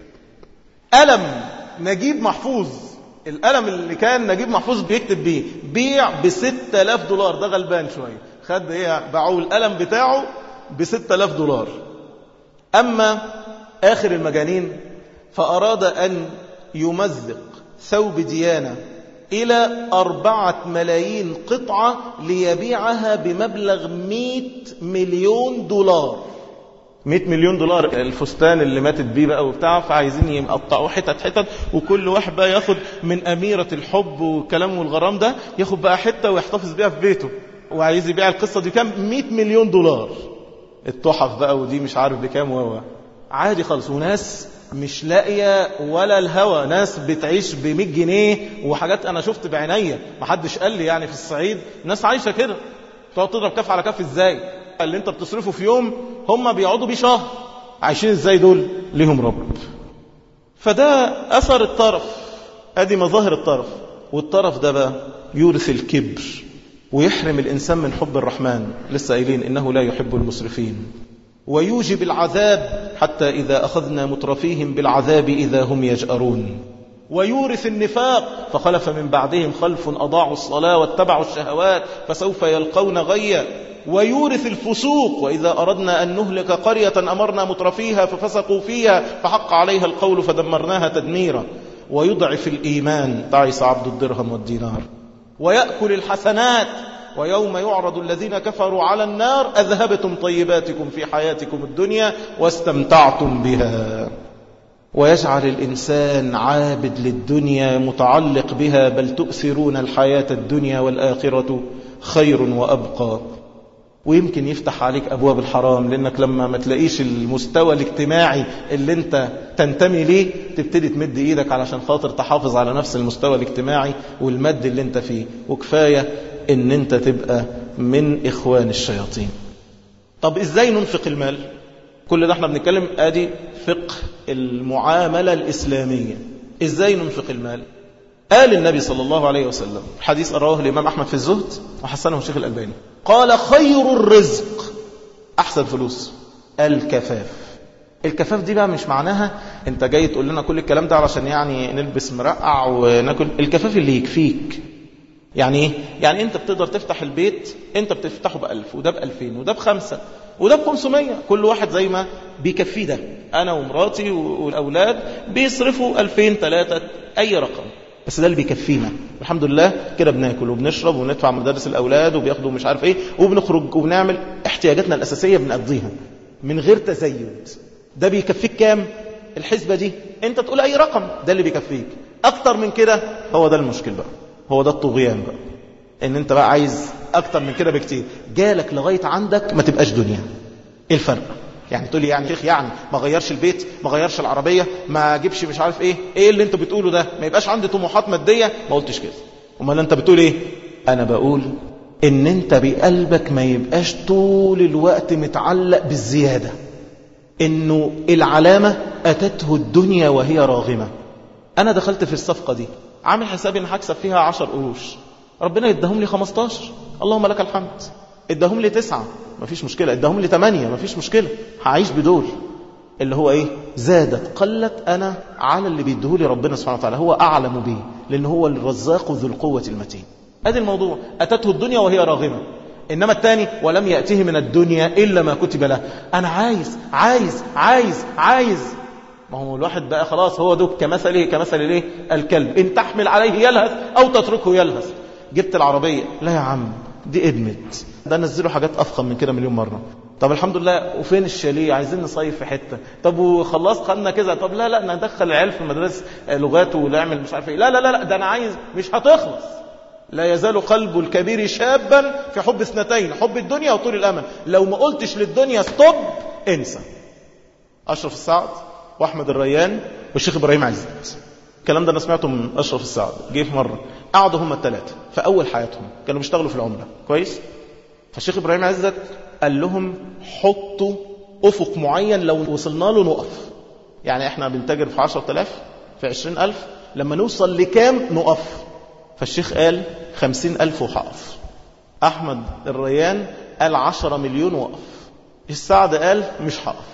Speaker 1: قلم نجيب محفوظ القلم اللي كان نجيب محفوظ بيكتب بيه بيع ب 6000 دولار ده غلبان شويه خد ايه باعوا القلم بتاعه ب 6000 دولار اما اخر المجانين فاراد ان يمزق ثوب ديانه إلى أربعة ملايين قطعة ليبيعها بمبلغ مئة مليون دولار 100 مليون دولار الفستان اللي ماتت بيه بقى وبتاع فعايزين يقطعوه حتت حتت وكل واحد بقى ياخد من أميرة الحب والكلام والغرام ده ياخد بقى حتة ويحتفظ بيها في بيته وعايز يبيع القصة دي كام 100 مليون دولار التحف بقى ودي مش عارف بكام وهو عادي خالص وناس مش لاقية ولا الهوى ناس بتعيش ب 100 جنيه وحاجات أنا شفت بعينيا محدش قال لي يعني في الصعيد ناس عايشة كده تقعد تضرب كف على كف ازاي اللي انت بتصرفه في يوم هم بيقعدوا بيه شهر عايشين ازاي دول ليهم رب فده أثر الطرف ادي مظاهر الطرف والطرف ده بقى يورث الكبر ويحرم الإنسان من حب الرحمن لسه قايلين إنه لا يحب المسرفين ويوجب العذاب حتى إذا أخذنا مترفيهم بالعذاب إذا هم يجأرون ويورث النفاق فخلف من بعدهم خلف أضاعوا الصلاة واتبعوا الشهوات فسوف يلقون غيا ويورث الفسوق وإذا أردنا أن نهلك قرية أمرنا مترفيها ففسقوا فيها فحق عليها القول فدمرناها تدميرا ويضعف الإيمان تعيس عبد الدرهم والدينار ويأكل الحسنات ويوم يعرض الذين كفروا على النار أذهبتم طيباتكم في حياتكم الدنيا واستمتعتم بها ويجعل الإنسان عابد للدنيا متعلق بها بل تؤثرون الحياة الدنيا والآخرة خير وأبقى ويمكن يفتح عليك أبواب الحرام لأنك لما ما تلاقيش المستوى الاجتماعي اللي انت تنتمي ليه تبتدي تمد ايدك علشان خاطر تحافظ على نفس المستوى الاجتماعي والمد اللي انت فيه وكفاية ان انت تبقى من اخوان الشياطين طب ازاي ننفق المال كل ده احنا بنتكلم ادي فقه المعاملة الاسلامية ازاي ننفق المال قال النبي صلى الله عليه وسلم حديث رواه الإمام أحمد في الزهد وحسنه الشيخ الألباني قال خير الرزق أحسن فلوس الكفاف الكفاف دي بقى مش معناها انت جاي تقول لنا كل الكلام ده علشان يعني نلبس مرقع وناكل الكفاف اللي يكفيك يعني ايه؟ يعني انت بتقدر تفتح البيت انت بتفتحه بألف وده بألفين وده بخمسة وده بخمسمية كل واحد زي ما بيكفيه ده انا ومراتي والاولاد بيصرفوا ألفين ثلاثة اي رقم بس ده اللي بيكفينا الحمد لله كده بناكل وبنشرب وندفع مدارس الاولاد وبياخدوا مش عارف ايه وبنخرج وبنعمل احتياجاتنا الاساسيه بنقضيها من غير تزيد ده بيكفيك كام الحسبه دي انت تقول اي رقم ده اللي بيكفيك اكتر من كده هو ده المشكل بقى هو ده الطغيان بقى ان انت بقى عايز اكتر من كده بكتير جالك لغايه عندك ما تبقاش دنيا ايه الفرق يعني تقول لي يعني شيخ يعني ما غيرش البيت ما غيرش العربية ما جيبش مش عارف ايه ايه اللي انت بتقوله ده ما يبقاش عندي طموحات مادية ما قلتش كده امال انت بتقول ايه انا بقول ان انت بقلبك ما يبقاش طول الوقت متعلق بالزيادة انه العلامة اتته الدنيا وهي راغمة انا دخلت في الصفقة دي عامل حسابي ان هكسب فيها عشر قروش ربنا يدهم لي 15 اللهم لك الحمد اداهم لي تسعة مفيش مشكلة اداهم لي ثمانية مفيش مشكلة هعيش بدول اللي هو ايه زادت قلت انا على اللي بيديهولي ربنا سبحانه وتعالى هو اعلم به لان هو الرزاق ذو القوة المتين ادي الموضوع اتته الدنيا وهي راغمة انما الثاني ولم يأته من الدنيا الا ما كتب له انا عايز عايز عايز عايز ما هو الواحد بقى خلاص هو دوك كمثله كمثل الايه الكلب ان تحمل عليه يلهث او تتركه يلهث جبت العربية لا يا عم دي ادمت ده نزلوا حاجات افخم من كده مليون مرة طب الحمد لله وفين الشاليه عايزين نصيف في حتة طب وخلاص خدنا كذا طب لا لا ندخل العيال في مدرسة لغات ونعمل مش عارف ايه لا لا لا, لا ده انا عايز مش هتخلص لا يزال قلب الكبير شابا في حب اثنتين حب الدنيا وطول الامل لو ما قلتش للدنيا ستوب انسى اشرف السعد واحمد الريان والشيخ ابراهيم عزت الكلام ده انا سمعته من اشرف السعد جه في مره قعدوا هم الثلاثه في اول حياتهم كانوا بيشتغلوا في العمله كويس فالشيخ ابراهيم عزت قال لهم حطوا افق معين لو وصلنا له نقف يعني احنا بنتاجر في 10000 في 20000 لما نوصل لكام نقف فالشيخ قال 50000 وهقف احمد الريان قال 10 مليون وقف السعد قال مش هقف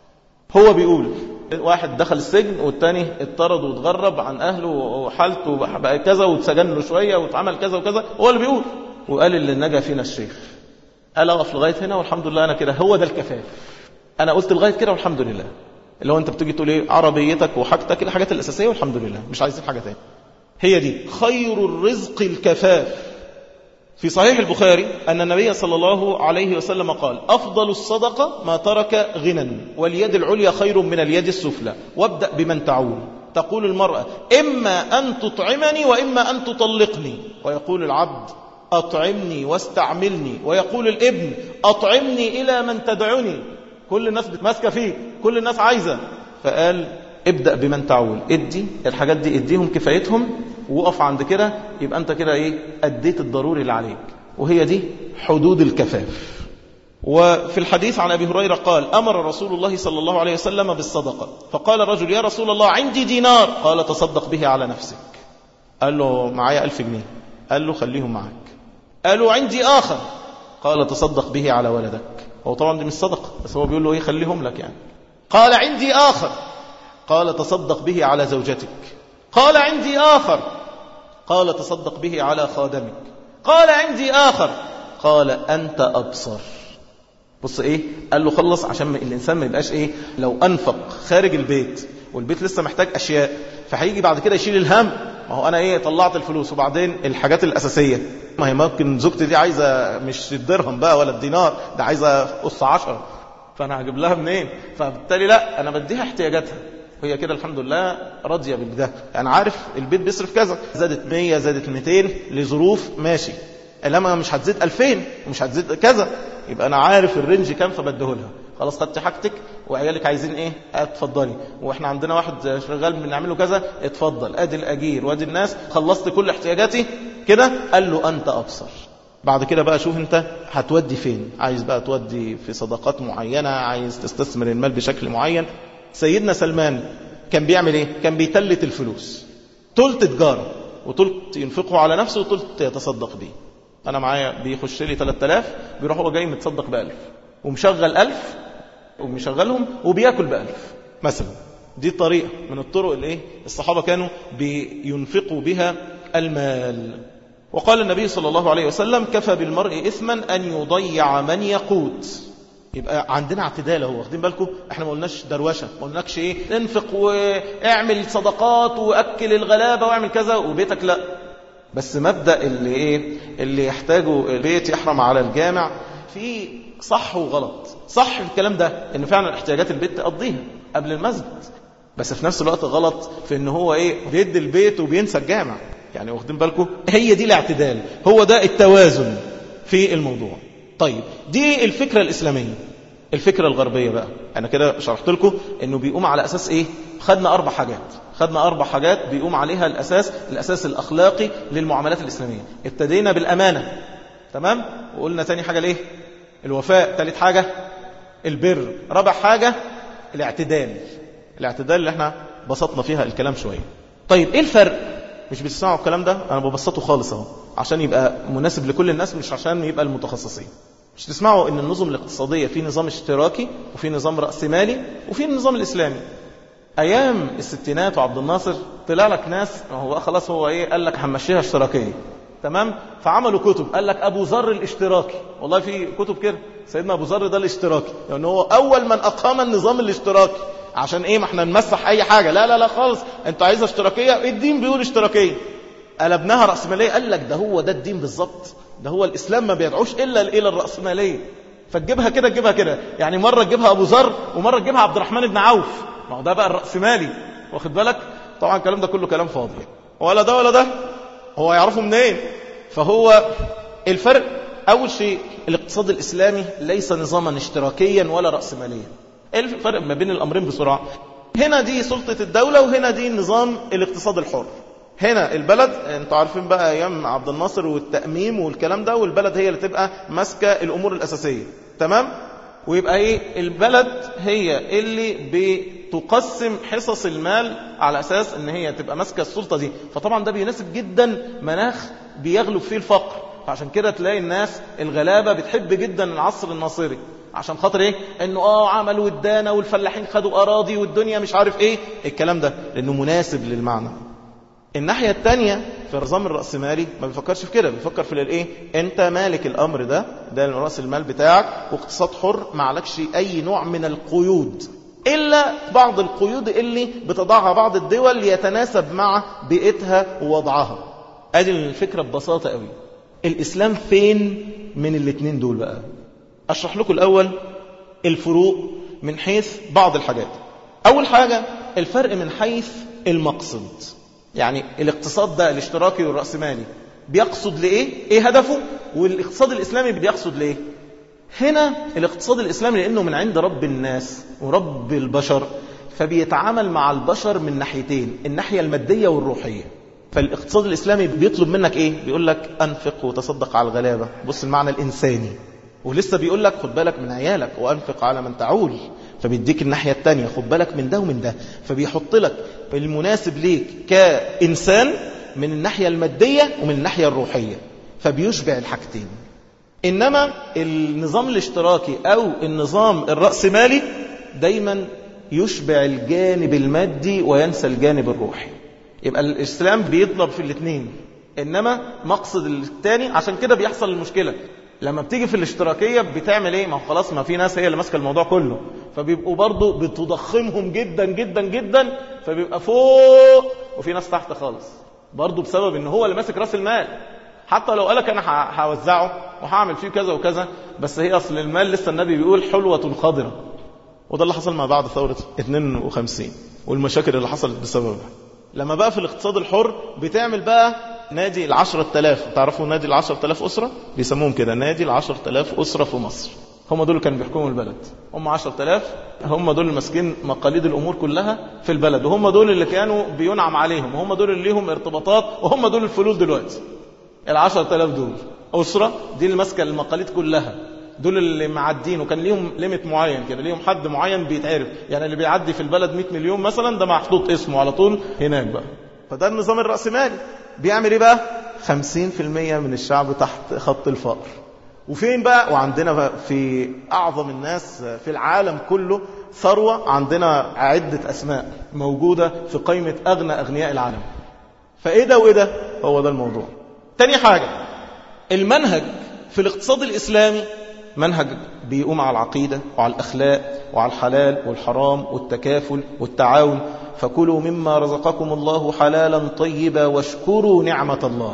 Speaker 1: هو بيقول واحد دخل السجن والتاني اضطرد واتغرب عن اهله وحالته بقى كذا واتسجن له شويه واتعمل كذا وكذا هو اللي بيقول وقال اللي نجا فينا الشيخ قال اقف لغايه هنا والحمد لله انا كده هو ده الكفاف انا قلت لغايه كده والحمد لله اللي هو انت بتيجي تقول ايه عربيتك وحاجتك الحاجات الاساسيه والحمد لله مش عايزين حاجه تاني هي دي خير الرزق الكفاف في صحيح البخاري أن النبي صلى الله عليه وسلم قال أفضل الصدقة ما ترك غنى واليد العليا خير من اليد السفلى وابدأ بمن تعول تقول المرأة إما أن تطعمني وإما أن تطلقني ويقول العبد أطعمني واستعملني ويقول الابن أطعمني إلى من تدعني كل الناس بتماسكة فيه كل الناس عايزة فقال ابدأ بمن تعول ادي الحاجات دي اديهم كفايتهم وقف عند كده يبقى انت كده ايه اديت الضروري اللي عليك وهي دي حدود الكفاف وفي الحديث عن أبي هريرة قال أمر رسول الله صلى الله عليه وسلم بالصدقة فقال رجل يا رسول الله عندي دينار قال تصدق به على نفسك قال له معايا ألف جنيه قال له خليهم معك قالوا عندي آخر قال تصدق به على ولدك هو طبعا دي مش صدقة بس هو بيقول له ايه خليهم لك يعني قال عندي آخر قال تصدق به على زوجتك قال عندي آخر قال تصدق به على خادمك قال عندي آخر قال أنت أبصر بص ايه قال له خلص عشان الانسان ما يبقاش ايه لو انفق خارج البيت والبيت لسه محتاج اشياء فهيجي بعد كده يشيل الهم ما هو انا ايه طلعت الفلوس وبعدين الحاجات الاساسيه ما هي ممكن زوجتي دي عايزه مش الدرهم بقى ولا الدينار ده عايزه قص عشرة فانا هجيب لها منين فبالتالي لا انا بديها احتياجاتها هي كده الحمد لله راضيه بده انا عارف البيت بيصرف كذا زادت 100 زادت 200 لظروف ماشي انما مش هتزيد 2000 ومش هتزيد كذا يبقى انا عارف الرينج كام فبديهولها خلاص خدت حاجتك وعيالك عايزين ايه اتفضلي واحنا عندنا واحد شغال بنعمله كذا اتفضل ادي الاجير وادي الناس خلصت كل احتياجاتي كده قال له انت ابصر بعد كده بقى شوف انت هتودي فين عايز بقى تودي في صدقات معينة عايز تستثمر المال بشكل معين سيدنا سلمان كان بيعمل ايه كان بيتلت الفلوس تلت تجارة وتلت ينفقه على نفسه وتلت يتصدق بيه انا معايا بيخش لي 3000 بيروح هو جاي متصدق ب 1000 ومشغل 1000 ومشغلهم وبياكل ب 1000 مثلا دي طريقة من الطرق اللي ايه الصحابة كانوا بينفقوا بها المال وقال النبي صلى الله عليه وسلم كفى بالمرء إثما أن يضيع من يقوت يبقى عندنا اعتدال اهو واخدين بالكم احنا ما قلناش دروشه ما قلناكش ايه انفق واعمل صدقات واكل الغلابه واعمل كذا وبيتك لا بس مبدا اللي ايه اللي يحتاجه البيت يحرم على الجامع في صح وغلط صح الكلام ده ان فعلا احتياجات البيت تقضيها قبل المسجد بس في نفس الوقت غلط في ان هو ايه بيدي البيت وبينسى الجامع يعني واخدين بالكم هي دي الاعتدال هو ده التوازن في الموضوع طيب دي الفكرة الإسلامية الفكرة الغربية بقى أنا كده شرحت لكم أنه بيقوم على أساس إيه خدنا أربع حاجات خدنا أربع حاجات بيقوم عليها الأساس الأساس الأخلاقي للمعاملات الإسلامية ابتدينا بالأمانة تمام وقلنا تاني حاجة ليه الوفاء ثالث حاجة البر رابع حاجة الاعتدال الاعتدال اللي احنا بسطنا فيها الكلام شوية طيب ايه الفرق مش بتسمعوا الكلام ده انا ببسطه خالص اهو عشان يبقى مناسب لكل الناس مش عشان يبقى المتخصصين مش تسمعوا ان النظم الاقتصادية في نظام اشتراكي وفي نظام رأسمالي وفي النظام الإسلامي أيام الستينات وعبد الناصر طلع لك ناس هو خلاص هو إيه قال لك همشيها اشتراكية تمام فعملوا كتب قال لك أبو ذر الاشتراكي والله في كتب كده سيدنا أبو ذر ده الاشتراكي لأن يعني هو أول من أقام النظام الاشتراكي عشان إيه ما احنا نمسح أي حاجة لا لا لا خالص أنتوا عايزة اشتراكية الدين بيقول اشتراكية قلبناها رأسمالية قال لك ده هو ده الدين بالظبط ده هو الإسلام ما بيدعوش إلا إلى الرأسمالية فتجيبها كده تجيبها كده يعني مرة تجيبها أبو ذر ومرة تجيبها عبد الرحمن بن عوف ما هو ده بقى الرأسمالي واخد بالك طبعا الكلام ده كله كلام فاضي ولا ده ولا ده هو يعرفه منين فهو الفرق أول شيء الاقتصاد الإسلامي ليس نظاما اشتراكيا ولا رأسماليا الفرق ما بين الأمرين بسرعة هنا دي سلطة الدولة وهنا دي نظام الاقتصاد الحر هنا البلد انتوا عارفين بقى ايام عبد الناصر والتأميم والكلام ده والبلد هي اللي تبقى ماسكة الامور الاساسية تمام ويبقى ايه البلد هي اللي بتقسم حصص المال على اساس ان هي تبقى ماسكة السلطة دي فطبعا ده بيناسب جدا مناخ بيغلب فيه الفقر فعشان كده تلاقي الناس الغلابة بتحب جدا العصر الناصري عشان خاطر ايه انه اه عملوا ودانا والفلاحين خدوا اراضي والدنيا مش عارف ايه الكلام ده لانه مناسب للمعنى الناحية التانية في النظام الرأسمالي ما بيفكرش في كده بيفكر في الايه انت مالك الامر ده ده رأس المال بتاعك واقتصاد حر ما عليكش اي نوع من القيود الا بعض القيود اللي بتضعها بعض الدول ليتناسب مع بيئتها ووضعها ادي الفكرة ببساطة قوي الاسلام فين من الاتنين دول بقى اشرح لكم الاول الفروق من حيث بعض الحاجات اول حاجة الفرق من حيث المقصد يعني الاقتصاد ده الاشتراكي والرأسمالي بيقصد لإيه؟ إيه هدفه؟ والاقتصاد الإسلامي بيقصد لإيه؟ هنا الاقتصاد الإسلامي لأنه من عند رب الناس ورب البشر فبيتعامل مع البشر من ناحيتين الناحية المادية والروحية فالاقتصاد الإسلامي بيطلب منك إيه؟ بيقول لك أنفق وتصدق على الغلابة بص المعنى الإنساني ولسه بيقول لك خد بالك من عيالك وأنفق على من تعول فبيديك الناحية التانية خد بالك من ده ومن ده فبيحط لك المناسب ليك كإنسان من الناحية المادية ومن الناحية الروحية فبيشبع الحاجتين إنما النظام الاشتراكي أو النظام الرأسمالي دايما يشبع الجانب المادي وينسى الجانب الروحي يبقى الإسلام بيطلب في الاثنين إنما مقصد الثاني عشان كده بيحصل المشكلة لما بتيجي في الاشتراكية بتعمل ايه ما هو خلاص ما في ناس هي اللي ماسكه الموضوع كله فبيبقوا برضه بتضخمهم جدا جدا جدا فبيبقى فوق وفي ناس تحت خالص برضه بسبب ان هو اللي ماسك راس المال حتى لو قالك انا هوزعه وهعمل فيه كذا وكذا بس هي اصل المال لسه النبي بيقول حلوة خضرة وده اللي حصل ما بعد ثورة 52 والمشاكل اللي حصلت بسببها لما بقى في الاقتصاد الحر بتعمل بقى نادي العشرة تلاف تعرفوا نادي العشرة تلاف أسرة بيسموهم كده نادي العشرة تلاف أسرة في مصر هم دول كانوا بيحكموا البلد هم عشرة تلاف هم دول المسكين مقاليد الأمور كلها في البلد وهم دول اللي كانوا بينعم عليهم وهم دول اللي ليهم ارتباطات وهم دول الفلوس دلوقتي العشرة تلاف دول أسرة دي اللي ماسكة المقاليد كلها دول اللي معدين وكان ليهم ليميت معين كده ليهم حد معين بيتعرف يعني اللي بيعدي في البلد 100 مليون مثلا ده محطوط اسمه على طول هناك بقى فده النظام الرأسمالي بيعمل ايه بقى 50% من الشعب تحت خط الفقر وفين بقى وعندنا بقى في أعظم الناس في العالم كله ثروة عندنا عدة أسماء موجودة في قائمة أغنى أغنياء العالم فإيه ده وإيه ده هو ده الموضوع تاني حاجة المنهج في الاقتصاد الإسلامي منهج بيقوم على العقيدة وعلى الأخلاق وعلى الحلال والحرام والتكافل والتعاون فكلوا مما رزقكم الله حلالا طيبا واشكروا نعمة الله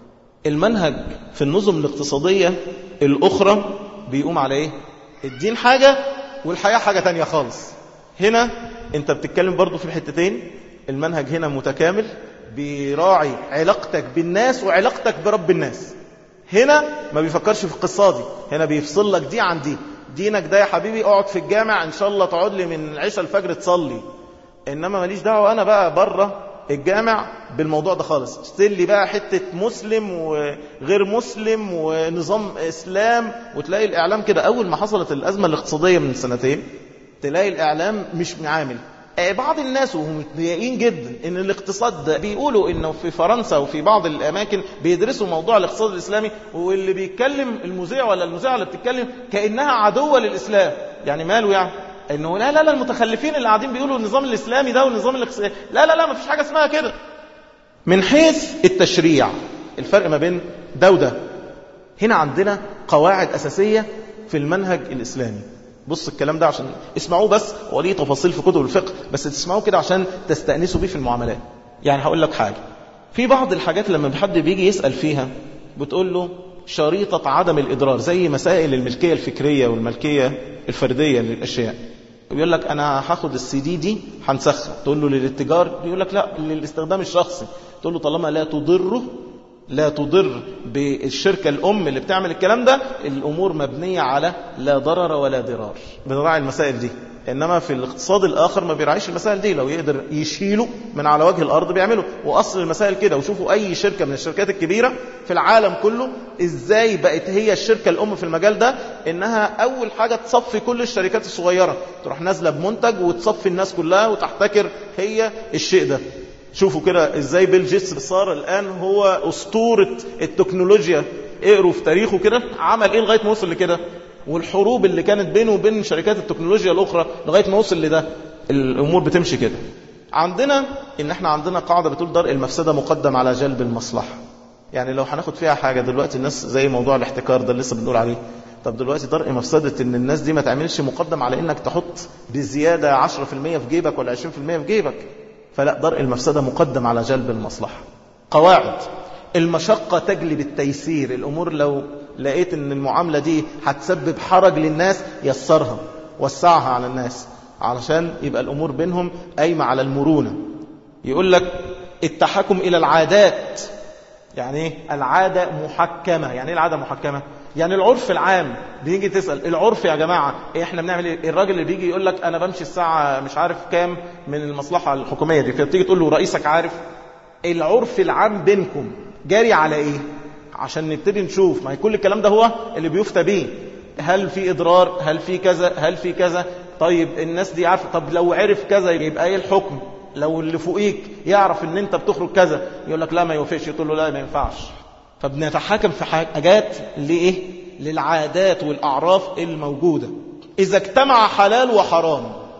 Speaker 1: المنهج في النظم الاقتصادية الأخرى بيقوم على إيه؟ الدين حاجة والحياة حاجة تانية خالص هنا انت بتتكلم برضو في الحتتين المنهج هنا متكامل بيراعي علاقتك بالناس وعلاقتك برب الناس هنا ما بيفكرش في القصة دي هنا بيفصل لك دي عن دي دينك ده يا حبيبي اقعد في الجامع ان شاء الله تقعد لي من العشاء الفجر تصلي انما ماليش دعوه انا بقى بره الجامع بالموضوع ده خالص اشتري لي بقى حته مسلم وغير مسلم ونظام اسلام وتلاقي الاعلام كده اول ما حصلت الازمه الاقتصاديه من سنتين تلاقي الاعلام مش معامل بعض الناس وهم متضايقين جدا ان الاقتصاد ده بيقولوا انه في فرنسا وفي بعض الاماكن بيدرسوا موضوع الاقتصاد الاسلامي واللي بيتكلم المذيع ولا المذيعه اللي بتتكلم كانها عدوه للاسلام يعني ماله يعني انه لا لا لا المتخلفين اللي قاعدين بيقولوا النظام الاسلامي ده والنظام الاقتصادي لا لا لا ما فيش حاجه اسمها كده من حيث التشريع الفرق ما بين ده وده هنا عندنا قواعد اساسيه في المنهج الاسلامي بص الكلام ده عشان اسمعوه بس وليه تفاصيل في كتب الفقه بس تسمعوه كده عشان تستأنسوا بيه في المعاملات يعني هقول لك حاجة في بعض الحاجات لما حد بيجي يسأل فيها بتقول له شريطة عدم الإضرار زي مسائل الملكية الفكرية والملكية الفردية للأشياء يقول لك أنا هاخد السي دي دي هنسخها تقول له للاتجار يقول لك لا للاستخدام الشخصي تقول له طالما لا تضره لا تضر بالشركة الأم اللي بتعمل الكلام ده الأمور مبنية على لا ضرر ولا ضرار بنراعي المسائل دي إنما في الاقتصاد الآخر ما بيراعيش المسائل دي لو يقدر يشيله من على وجه الأرض بيعمله وأصل المسائل كده وشوفوا أي شركة من الشركات الكبيرة في العالم كله إزاي بقت هي الشركة الأم في المجال ده إنها أول حاجة تصفي كل الشركات الصغيرة تروح نازلة بمنتج وتصفي الناس كلها وتحتكر هي الشيء ده شوفوا كده ازاي بيل جيتس صار الان هو اسطوره التكنولوجيا اقروا في تاريخه كده عمل ايه لغايه ما وصل لكده والحروب اللي كانت بينه وبين شركات التكنولوجيا الاخرى لغايه ما وصل لده الامور بتمشي كده عندنا ان احنا عندنا قاعده بتقول درء المفسده مقدم على جلب المصلحه يعني لو هناخد فيها حاجه دلوقتي الناس زي موضوع الاحتكار ده اللي لسه بنقول عليه طب دلوقتي درء مفسده ان الناس دي ما تعملش مقدم على انك تحط بزياده 10% في جيبك ولا 20% في جيبك فلا درء المفسدة مقدم على جلب المصلحة قواعد المشقة تجلب التيسير الأمور لو لقيت أن المعاملة دي هتسبب حرج للناس يسرها وسعها على الناس علشان يبقى الأمور بينهم قايمة على المرونة يقول لك التحكم إلى العادات يعني ايه العادة محكمة يعني ايه العادة محكمة يعني العرف العام بيجي تسأل العرف يا جماعة إيه احنا بنعمل ايه الراجل اللي بيجي يقول لك انا بمشي الساعة مش عارف كام من المصلحة الحكومية دي فتيجي تقول له رئيسك عارف العرف العام بينكم جاري على ايه عشان نبتدي نشوف ما هي كل الكلام ده هو اللي بيفتى بيه هل في اضرار هل في كذا هل في كذا طيب الناس دي عارفه طب لو عرف كذا يبقى ايه الحكم لو اللي فوقيك يعرف ان انت بتخرج كذا يقول لك لا ما يوافقش يقول له لا ما ينفعش فبنتحاكم في حاجات لايه للعادات والاعراف الموجوده اذا اجتمع حلال وحرام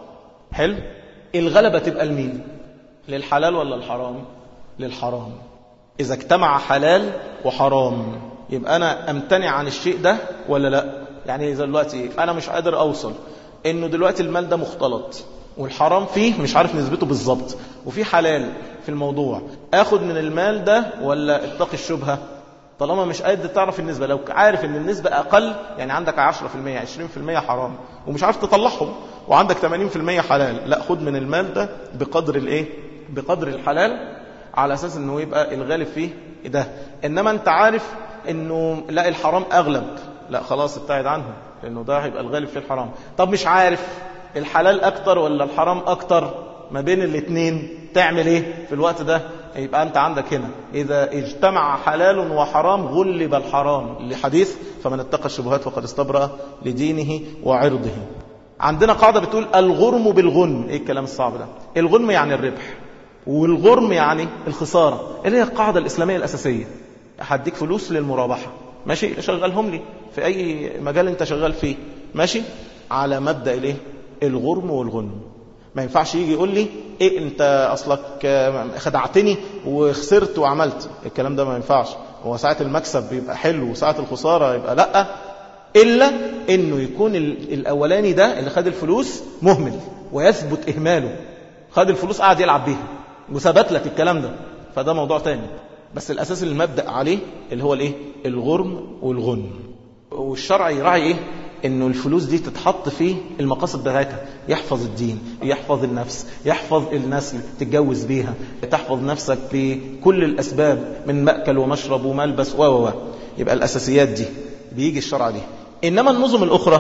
Speaker 1: حلو الغلبه تبقى لمين للحلال ولا الحرام للحرام اذا اجتمع حلال وحرام يبقى انا امتنع عن الشيء ده ولا لا يعني اذا دلوقتي انا مش قادر اوصل انه دلوقتي المال ده مختلط والحرام فيه مش عارف نسبته بالظبط وفي حلال في الموضوع اخد من المال ده ولا اتقي الشبهه طالما مش قادر تعرف النسبة لو عارف ان النسبة اقل يعني عندك 10% 20% حرام ومش عارف تطلعهم وعندك 80% حلال لا خد من المال ده بقدر الايه بقدر الحلال على اساس انه يبقى الغالب فيه ده انما انت عارف انه لا الحرام اغلب لا خلاص ابتعد عنه لانه ده هيبقى الغالب في الحرام طب مش عارف الحلال اكتر ولا الحرام اكتر ما بين الاثنين تعمل ايه في الوقت ده يبقى انت عندك هنا اذا اجتمع حلال وحرام غلب الحرام لحديث فمن اتقى الشبهات فقد استبرأ لدينه وعرضه عندنا قاعدة بتقول الغرم بالغنم ايه الكلام الصعب ده الغنم يعني الربح والغرم يعني الخسارة اللي هي القاعدة الإسلامية الأساسية هديك فلوس للمرابحة ماشي شغلهم لي في أي مجال أنت شغال فيه ماشي على مبدأ الايه الغرم والغنم ما ينفعش يجي يقول لي ايه انت اصلك خدعتني وخسرت وعملت الكلام ده ما ينفعش هو ساعة المكسب بيبقى حلو وساعة الخسارة يبقى لا إلا إنه يكون الأولاني ده اللي خد الفلوس مهمل ويثبت إهماله خد الفلوس قاعد يلعب بيها وثبت لك الكلام ده فده موضوع تاني بس الأساس اللي المبدأ عليه اللي هو الإيه الغرم والغنم والشرع يراعي إيه انه الفلوس دي تتحط في المقاصد بتاعتها يحفظ الدين يحفظ النفس يحفظ النسل تتجوز بيها تحفظ نفسك بكل الاسباب من مأكل ومشرب وملبس و و يبقى الاساسيات دي بيجي الشرع دي انما النظم الاخرى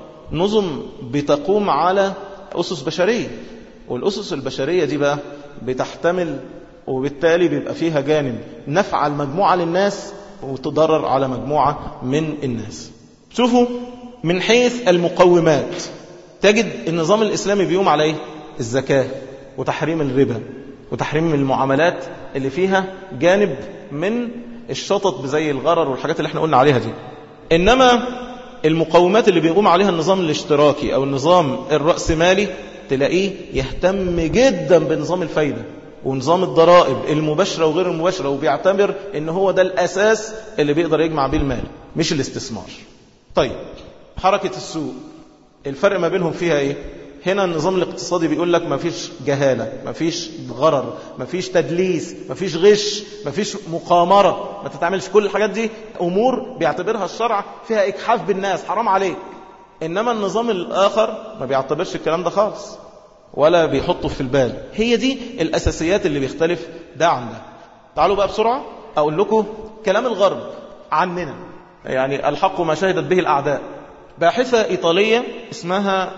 Speaker 1: نظم بتقوم على اسس بشريه والاسس البشريه دي بقى بتحتمل وبالتالي بيبقى فيها جانب نفع المجموعه للناس وتضرر على مجموعه من الناس شوفوا من حيث المقومات تجد النظام الإسلامي بيقوم على ايه الزكاة وتحريم الربا وتحريم المعاملات اللي فيها جانب من الشطط زي الغرر والحاجات اللي احنا قلنا عليها دي إنما المقومات اللي بيقوم عليها النظام الاشتراكي أو النظام الرأسمالي تلاقيه يهتم جدا بنظام الفايدة ونظام الضرائب المباشرة وغير المباشرة وبيعتبر ان هو ده الأساس اللي بيقدر يجمع بيه المال مش الاستثمار طيب حركة السوق الفرق ما بينهم فيها ايه هنا النظام الاقتصادي بيقول لك ما فيش جهالة ما فيش غرر ما فيش تدليس ما فيش غش ما فيش مقامرة ما تتعملش كل الحاجات دي أمور بيعتبرها الشرع فيها إجحاف بالناس حرام عليك إنما النظام الآخر ما بيعتبرش الكلام ده خالص ولا بيحطه في البال هي دي الأساسيات اللي بيختلف ده عن ده تعالوا بقى بسرعة أقول لكم كلام الغرب عننا يعني الحق ما شهدت به الأعداء باحثة إيطالية اسمها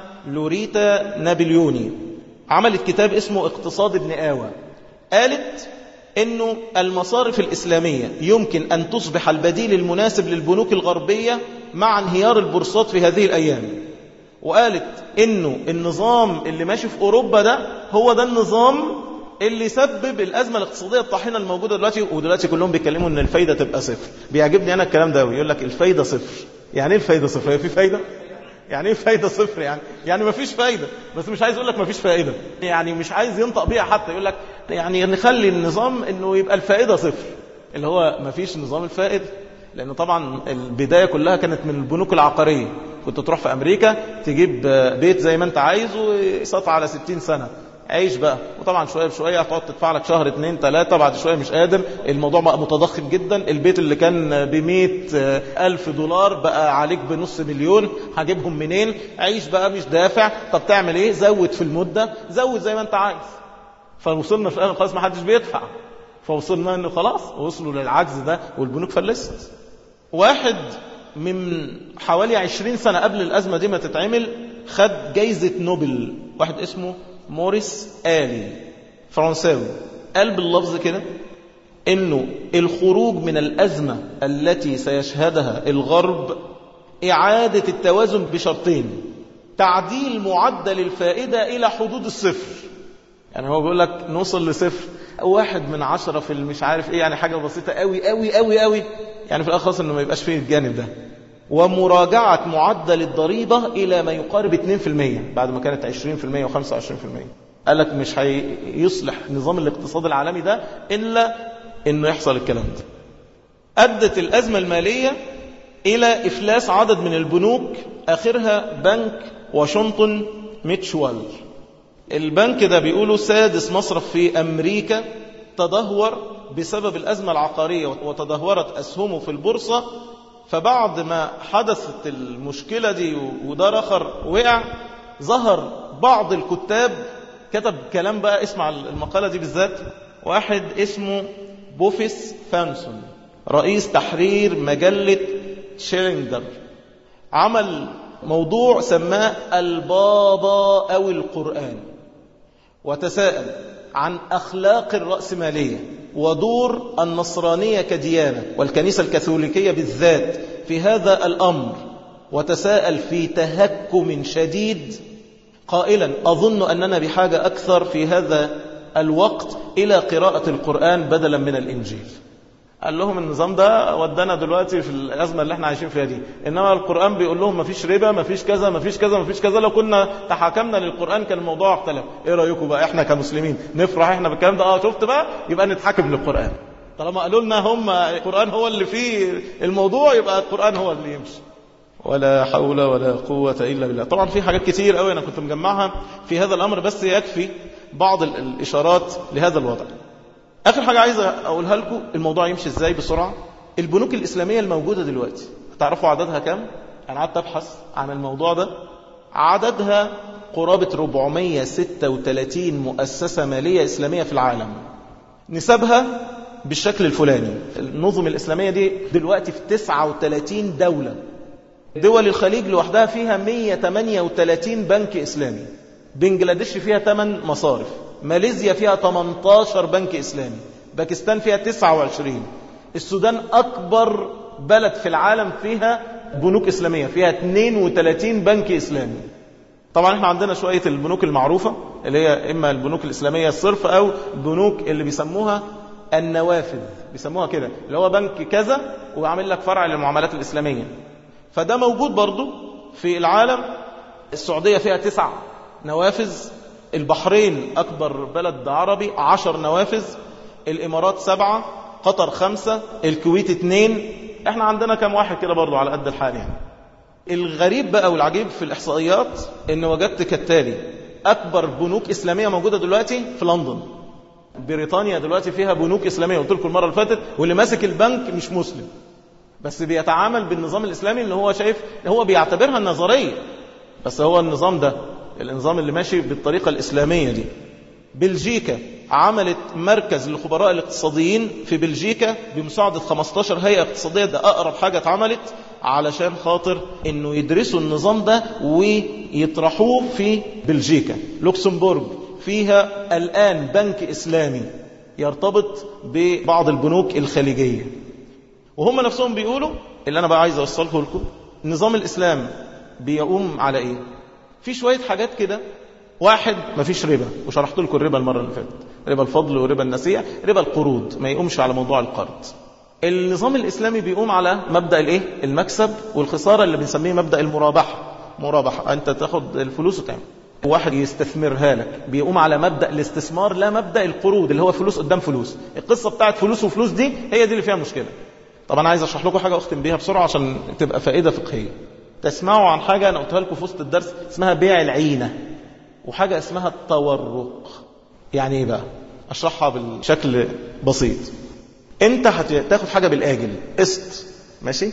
Speaker 1: لوريتا نابليوني عملت كتاب اسمه اقتصاد ابن آوى قالت انه المصارف الإسلامية يمكن أن تصبح البديل المناسب للبنوك الغربية مع انهيار البورصات في هذه الأيام وقالت انه النظام اللي ماشي في أوروبا ده هو ده النظام اللي سبب الأزمة الاقتصادية الطاحنة الموجودة دلوقتي ودلوقتي كلهم بيتكلموا ان الفايدة تبقى صفر بيعجبني أنا الكلام ده يقول لك الفايدة صفر يعني ايه الفايدة صفر هي في فايدة يعني ايه فايدة صفر يعني يعني ما فيش فايدة بس مش عايز يقول لك ما فيش فائدة يعني مش عايز ينطق بيها حتى يقول لك يعني نخلي النظام انه يبقى الفائدة صفر اللي هو ما فيش نظام الفائدة لأنه طبعا البداية كلها كانت من البنوك العقارية كنت تروح في أمريكا تجيب بيت زي ما أنت عايز ويسطع على 60 سنة عيش بقى وطبعا شوية بشوية هتقعد تدفع لك شهر اتنين ثلاثة بعد شوية مش قادر الموضوع بقى متضخم جدا البيت اللي كان بمية ألف دولار بقى عليك بنص مليون هجيبهم منين عيش بقى مش دافع طب تعمل ايه زود في المدة زود زي ما انت عايز فوصلنا في الآخر خلاص ما حدش بيدفع فوصلنا انه خلاص وصلوا للعجز ده والبنوك فلست واحد من حوالي عشرين سنة قبل الأزمة دي ما تتعمل خد جايزة نوبل واحد اسمه موريس آلي فرنساوي قال باللفظ كده انه الخروج من الأزمة التي سيشهدها الغرب إعادة التوازن بشرطين تعديل معدل الفائدة إلى حدود الصفر يعني هو بيقول لك نوصل لصفر واحد من عشرة في مش عارف ايه يعني حاجة بسيطة قوي قوي قوي قوي يعني في الآخر خلاص انه ما يبقاش فيه الجانب ده ومراجعة معدل الضريبة إلى ما يقارب 2% بعد ما كانت 20% و25% قال لك مش هيصلح نظام الاقتصاد العالمي ده إلا إنه يحصل الكلام ده أدت الأزمة المالية إلى إفلاس عدد من البنوك آخرها بنك واشنطن ميتشوال البنك ده بيقولوا سادس مصرف في أمريكا تدهور بسبب الأزمة العقارية وتدهورت أسهمه في البورصة فبعد ما حدثت المشكلة دي ودار آخر وقع ظهر بعض الكتاب كتب كلام بقى اسمع المقالة دي بالذات واحد اسمه بوفيس فانسون رئيس تحرير مجلة شيرينجر عمل موضوع سماه البابا أو القرآن وتساءل عن أخلاق الرأسمالية ودور النصرانية كديانة والكنيسة الكاثوليكية بالذات في هذا الأمر وتساءل في تهكم شديد قائلا أظن أننا بحاجة أكثر في هذا الوقت إلى قراءة القرآن بدلا من الإنجيل قال لهم النظام ده ودانا دلوقتي في الأزمة اللي احنا عايشين فيها دي إنما القرآن بيقول لهم مفيش ربا مفيش كذا مفيش كذا مفيش كذا لو كنا تحاكمنا للقرآن كان الموضوع اختلف ايه رأيكم بقى احنا كمسلمين نفرح احنا بالكلام ده اه شفت بقى يبقى نتحاكم للقرآن طالما قالوا لنا هم القرآن هو اللي فيه الموضوع يبقى القرآن هو اللي يمشي ولا حول ولا قوة إلا بالله طبعا في حاجات كتير قوي أنا كنت مجمعها في هذا الأمر بس يكفي بعض الإشارات لهذا الوضع آخر حاجة عايز أقولها لكم الموضوع يمشي إزاي بسرعة البنوك الإسلامية الموجودة دلوقتي تعرفوا عددها كام؟ أنا قعدت أبحث عن الموضوع ده عددها قرابة 436 مؤسسة مالية إسلامية في العالم نسبها بالشكل الفلاني النظم الإسلامية دي دلوقتي في 39 دولة دول الخليج لوحدها فيها 138 بنك إسلامي بنجلاديش فيها 8 مصارف ماليزيا فيها 18 بنك إسلامي باكستان فيها 29 السودان أكبر بلد في العالم فيها بنوك إسلامية فيها 32 بنك إسلامي طبعا احنا عندنا شوية البنوك المعروفة اللي هي اما البنوك الاسلامية الصرف او البنوك اللي بيسموها النوافذ بيسموها كده اللي هو بنك كذا وعامل لك فرع للمعاملات الاسلامية فده موجود برضو في العالم السعودية فيها تسع نوافذ البحرين أكبر بلد عربي عشر نوافذ الإمارات سبعة قطر خمسة الكويت اتنين احنا عندنا كم واحد كده برضو على قد الحال يعني الغريب بقى والعجيب في الإحصائيات إن وجدت كالتالي أكبر بنوك إسلامية موجودة دلوقتي في لندن بريطانيا دلوقتي فيها بنوك إسلامية قلت لكم المرة اللي فاتت واللي ماسك البنك مش مسلم بس بيتعامل بالنظام الإسلامي اللي هو شايف هو بيعتبرها النظرية بس هو النظام ده النظام اللي ماشي بالطريقة الإسلامية دي بلجيكا عملت مركز للخبراء الاقتصاديين في بلجيكا بمساعدة 15 هيئة اقتصادية ده أقرب حاجة اتعملت علشان خاطر انه يدرسوا النظام ده ويطرحوه في بلجيكا لوكسمبورغ فيها الآن بنك إسلامي يرتبط ببعض البنوك الخليجية وهم نفسهم بيقولوا اللي أنا بقى عايز أوصله لكم نظام الإسلام بيقوم على إيه في شوية حاجات كده واحد ما فيش ربا وشرحت لكم الربا المرة اللي فاتت ربا الفضل وربا النسيع ربا القروض ما يقومش على موضوع القرض النظام الإسلامي بيقوم على مبدأ الإيه المكسب والخسارة اللي بنسميه مبدأ المرابحة مرابحة أنت تاخد الفلوس وتعمل واحد يستثمرها لك بيقوم على مبدأ الاستثمار لا مبدأ القروض اللي هو فلوس قدام فلوس القصة بتاعت فلوس وفلوس دي هي دي اللي فيها مشكلة طبعا عايز اشرح لكم حاجة اختم بيها بسرعة عشان تبقى فائدة فقهية تسمعوا عن حاجة انا قلتها لكم في وسط الدرس اسمها بيع العينة وحاجة اسمها التورق يعني ايه بقى اشرحها بالشكل بسيط انت هتاخد حاجة بالاجل قسط ماشي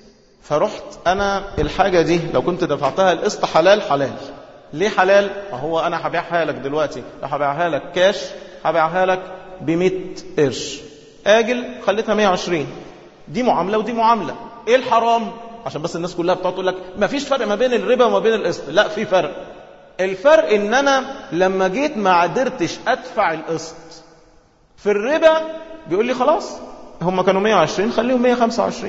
Speaker 1: فرحت انا الحاجة دي لو كنت دفعتها القسط حلال حلال ليه حلال هو انا هبيعها لك دلوقتي لو هبيعها لك كاش هبيعها لك ب 100 قرش اجل خليتها 120 دي معامله ودي معامله ايه الحرام عشان بس الناس كلها بتقعد تقول لك ما فيش فرق ما بين الربا وما بين القسط لا في فرق الفرق ان انا لما جيت ما قدرتش ادفع القسط في الربا بيقول لي خلاص هم كانوا 120 خليهم 125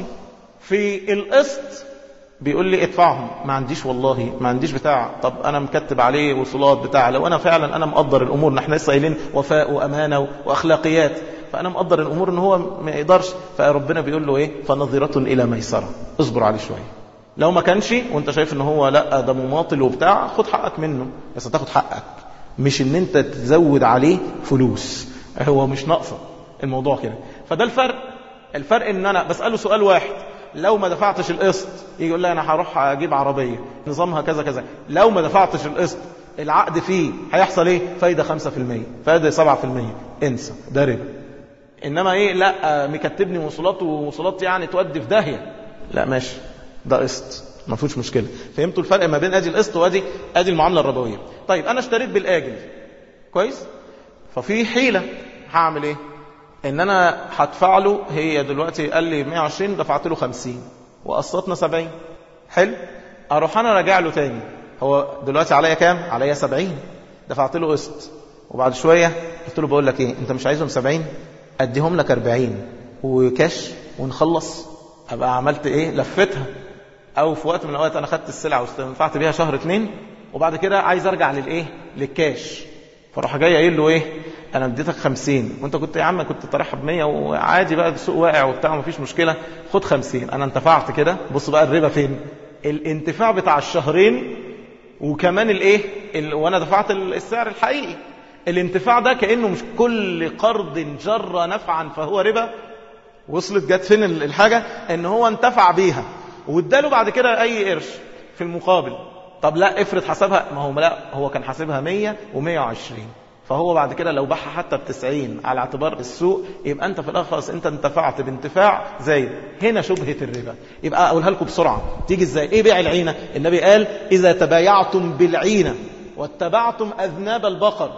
Speaker 1: في القسط بيقول لي ادفعهم ما عنديش والله ما عنديش بتاع طب انا مكتب عليه وصولات بتاع لو انا فعلا انا مقدر الامور نحن لسه قايلين وفاء وامانه واخلاقيات فانا مقدر الامور ان هو ما يقدرش فربنا بيقول له ايه فنظره الى ميسره اصبر عليه شويه لو ما كانش وانت شايف ان هو لا ده مماطل وبتاع خد حقك منه بس هتاخد حقك مش ان انت تزود عليه فلوس هو مش ناقصه الموضوع كده فده الفرق الفرق ان انا بساله سؤال واحد لو ما دفعتش القسط يجي يقول لي انا هروح اجيب عربيه نظامها كذا كذا لو ما دفعتش القسط العقد فيه هيحصل ايه فايده 5% فايده 7% انسى ده ربا انما ايه لا مكتبني وصولات ووصولات يعني تودي في داهيه لا ماشي ده قسط ما فيهوش مشكله فهمتوا الفرق ما بين ادي القسط وادي ادي المعامله الربويه طيب انا اشتريت بالاجل كويس ففي حيله هعمل ايه ان انا هدفع له هي دلوقتي قال لي 120 دفعت له 50 وقسطنا 70 حلو اروح انا راجع له تاني هو دلوقتي عليا كام عليا 70 دفعت له قسط وبعد شويه قلت له بقول لك ايه انت مش عايزهم 70 اديهم لك 40 وكاش ونخلص ابقى عملت ايه لفتها او في وقت من الاوقات انا خدت السلعه واستنفعت بيها شهر اتنين وبعد كده عايز ارجع للايه للكاش فراح جاي قايل له ايه انا اديتك 50 وانت كنت يا عم كنت طارحها ب 100 وعادي بقى السوق واقع وبتاع مفيش مشكله خد 50 انا انتفعت كده بص بقى الربا فين الانتفاع بتاع الشهرين وكمان الايه ال... وانا دفعت السعر الحقيقي الانتفاع ده كانه مش كل قرض جر نفعا فهو ربا وصلت جت فين الحاجه ان هو انتفع بيها واداله بعد كده اي قرش في المقابل طب لا افرض حسبها ما هو لا هو كان حاسبها 100 و120 فهو بعد كده لو باعها حتى ب 90 على اعتبار السوق يبقى انت في الاخر خلاص انت انتفعت بانتفاع زايد هنا شبهه الربا يبقى اقولها لكم بسرعه تيجي ازاي ايه بيع العينه النبي قال اذا تبايعتم بالعينه واتبعتم اذناب البقر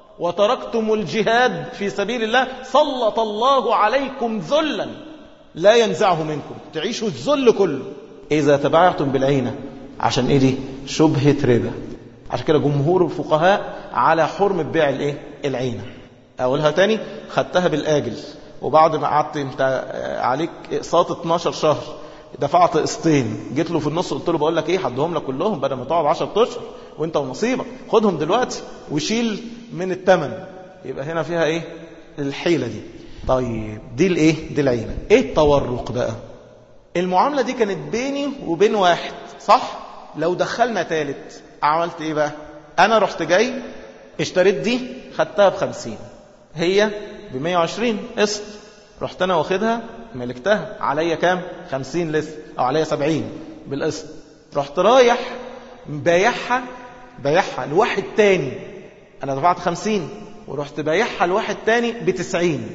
Speaker 1: وتركتم الجهاد في سبيل الله سلط الله عليكم ذلا لا ينزعه منكم تعيشوا الذل كله اذا تبايعتم بالعينه عشان ايه دي شبهه ربا عشان كده جمهور الفقهاء على حرمة بيع الايه العينة اقولها تاني خدتها بالاجل وبعد ما قعدت انت عليك اقساط 12 شهر دفعت قسطين جيت له في النص قلت له بقول لك ايه هديهم لك كلهم بدل ما تقعد 10 اشهر وانت ونصيبك خدهم دلوقتي وشيل من الثمن يبقى هنا فيها ايه الحيله دي طيب دي الايه دي العينه ايه التورق بقى المعامله دي كانت بيني وبين واحد صح لو دخلنا ثالث عملت ايه بقى انا رحت جاي اشتريت دي خدتها بخمسين هي بمية وعشرين قسط رحت انا واخدها ملكتها عليا كام خمسين لسه او عليا سبعين بالقسط رحت رايح بايعها بايعها لواحد تاني انا دفعت خمسين ورحت بايعها لواحد تاني بتسعين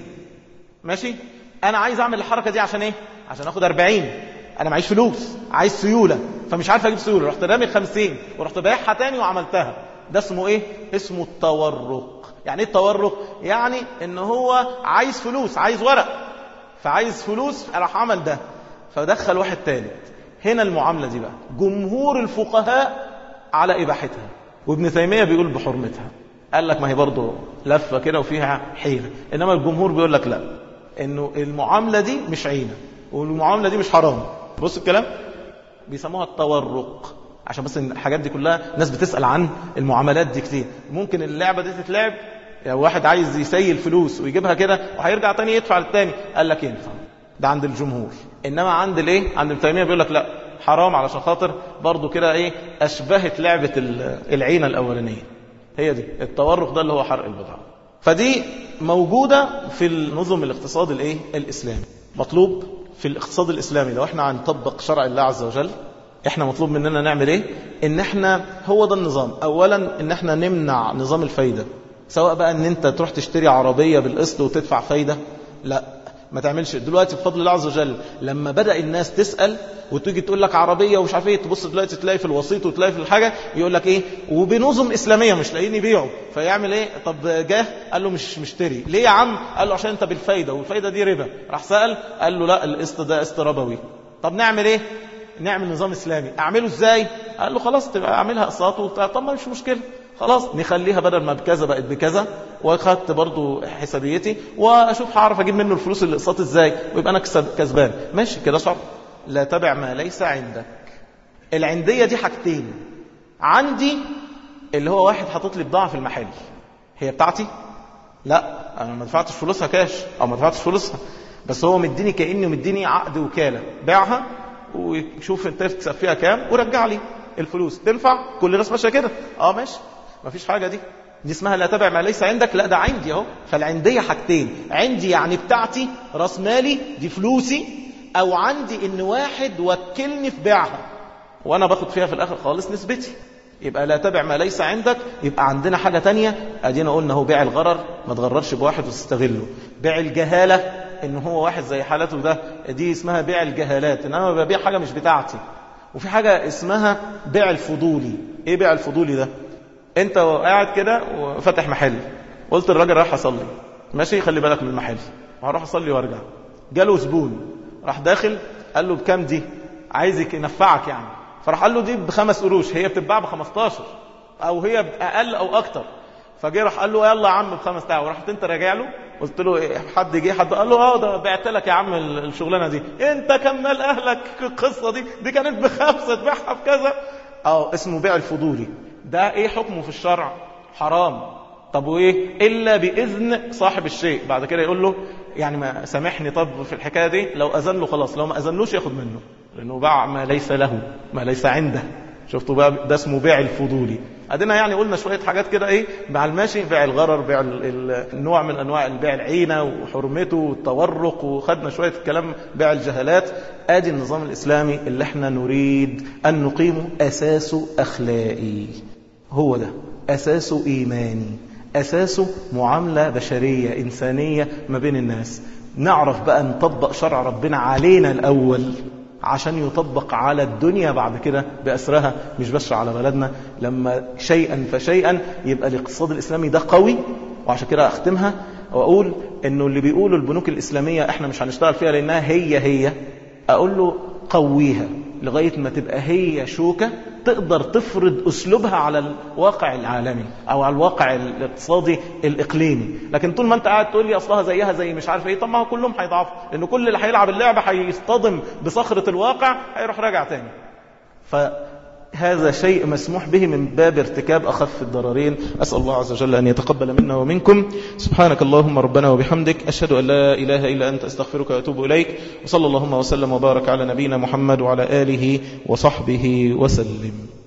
Speaker 1: ماشي انا عايز اعمل الحركه دي عشان ايه عشان اخد 40 انا معيش فلوس عايز سيوله فمش عارف اجيب سيوله رحت رامي 50 ورحت بايعها تاني وعملتها ده اسمه ايه اسمه التورق يعني ايه التورق يعني ان هو عايز فلوس عايز ورق فعايز فلوس راح عمل ده فدخل واحد ثالث هنا المعامله دي بقى جمهور الفقهاء على اباحتها وابن تيميه بيقول بحرمتها قال لك ما هي برضه لفه كده وفيها حيله انما الجمهور بيقول لك لا انه المعامله دي مش عينه والمعامله دي مش حرام بص الكلام بيسموها التورق عشان بس الحاجات دي كلها ناس بتسال عن المعاملات دي كتير ممكن اللعبه دي تتلعب يعني واحد عايز يسيل فلوس ويجيبها كده وهيرجع تاني يدفع للتاني قال لك ينفع ده عند الجمهور انما عند الايه عند ابن تيميه بيقول لك لا حرام علشان خاطر برضه كده ايه اشبهت لعبه العينه الاولانيه هي دي التورق ده اللي هو حرق البضاعه فدي موجودة في النظم الاقتصاد الايه الإسلامي مطلوب في الاقتصاد الإسلامي لو احنا هنطبق شرع الله عز وجل احنا مطلوب مننا نعمل ايه ان احنا هو ده النظام اولا ان احنا نمنع نظام الفايدة سواء بقى ان انت تروح تشتري عربية بالقسط وتدفع فايدة لا ما تعملش دلوقتي بفضل الله عز وجل لما بدأ الناس تسأل وتيجي تقول لك عربية ومش عارف ايه تبص دلوقتي تلاقي في الوسيط وتلاقي في الحاجة يقول لك ايه وبنظم إسلامية مش لاقيين يبيعوا فيعمل ايه طب جاه قال له مش مشتري ليه يا عم قال له عشان انت بالفايدة والفايدة دي ربا راح سأل قال له لا القسط ده قسط ربوي طب نعمل ايه نعمل نظام إسلامي اعمله ازاي قال له خلاص تبقى اعملها اقساط وبتاع طب ما مش مشكلة خلاص نخليها بدل ما بكذا بقت بكذا واخدت برضو حسابيتي واشوف هعرف اجيب منه الفلوس الاقساط ازاي ويبقى انا كسبان ماشي كده شرط لا تبع ما ليس عندك العندية دي حاجتين عندي اللي هو واحد حاطط لي بضاعة في المحل هي بتاعتي لا انا ما دفعتش فلوسها كاش او ما دفعتش فلوسها بس هو مديني كانه مديني عقد وكاله بيعها وشوف انت تكسب فيها كام ورجع لي الفلوس تنفع كل الناس ماشيه كده اه ماشي ما فيش حاجه دي دي اسمها لا تبع ما ليس عندك لا ده عندي اهو فالعنديه حاجتين عندي يعني بتاعتي راس مالي دي فلوسي او عندي ان واحد وكلني في بيعها وانا باخد فيها في الاخر خالص نسبتي يبقى لا تبع ما ليس عندك يبقى عندنا حاجة تانية ادينا قلنا هو بيع الغرر ما تغررش بواحد وتستغله بيع الجهالة ان هو واحد زي حالته ده دي اسمها بيع الجهالات ان انا ببيع حاجة مش بتاعتي وفي حاجة اسمها بيع الفضولي ايه بيع الفضولي ده انت قاعد كده وفتح محل قلت الراجل رايح اصلي ماشي خلي بالك من المحل هروح اصلي وارجع جاله زبون راح داخل قال له بكام دي عايزك ينفعك يعني فراح قال له دي بخمس قروش هي بتتباع ب 15 او هي باقل او اكتر فجه راح قال له يلا يا عم بخمس تعال ورحت انت راجع له قلت له إيه حد جه حد قال له اه ده بعت لك يا عم الشغلانه دي انت كمل اهلك القصه دي دي كانت بخمسه تبيعها بكذا اه اسمه بيع الفضولي ده ايه حكمه في الشرع حرام طب وايه الا باذن صاحب الشيء بعد كده يقول له يعني ما سامحني طب في الحكايه دي لو اذن له خلاص لو ما اذنلوش ياخد منه لانه باع ما ليس له ما ليس عنده شفتوا بقى ده اسمه بيع الفضولي ادينا يعني قلنا شويه حاجات كده ايه مع الماشي بيع الغرر بيع النوع من انواع البيع العينه وحرمته والتورق وخدنا شويه كلام بيع الجهالات ادي النظام الاسلامي اللي احنا نريد ان نقيمه اساسه اخلاقي هو ده اساسه ايماني أساسه معاملة بشرية إنسانية ما بين الناس نعرف بقى نطبق شرع ربنا علينا الأول عشان يطبق على الدنيا بعد كده بأسرها مش بس على بلدنا لما شيئا فشيئا يبقى الاقتصاد الإسلامي ده قوي وعشان كده أختمها وأقول إنه اللي بيقولوا البنوك الإسلامية إحنا مش هنشتغل فيها لأنها هي هي أقول له قويها لغاية ما تبقى هي شوكة تقدر تفرض أسلوبها على الواقع العالمي أو على الواقع الاقتصادي الإقليمي لكن طول ما أنت قاعد تقول لي أصلها زيها زي مش عارف إيه طب ما هو كلهم هيضعفوا لأن كل اللي هيلعب اللعبة هيصطدم بصخرة الواقع هيروح راجع تاني فهذا شيء مسموح به من باب ارتكاب أخف الضررين أسأل الله عز وجل أن يتقبل منا ومنكم سبحانك اللهم ربنا وبحمدك أشهد أن لا إله إلا أنت أستغفرك وأتوب إليك وصلى اللهم وسلم وبارك على نبينا محمد وعلى آله وصحبه وسلم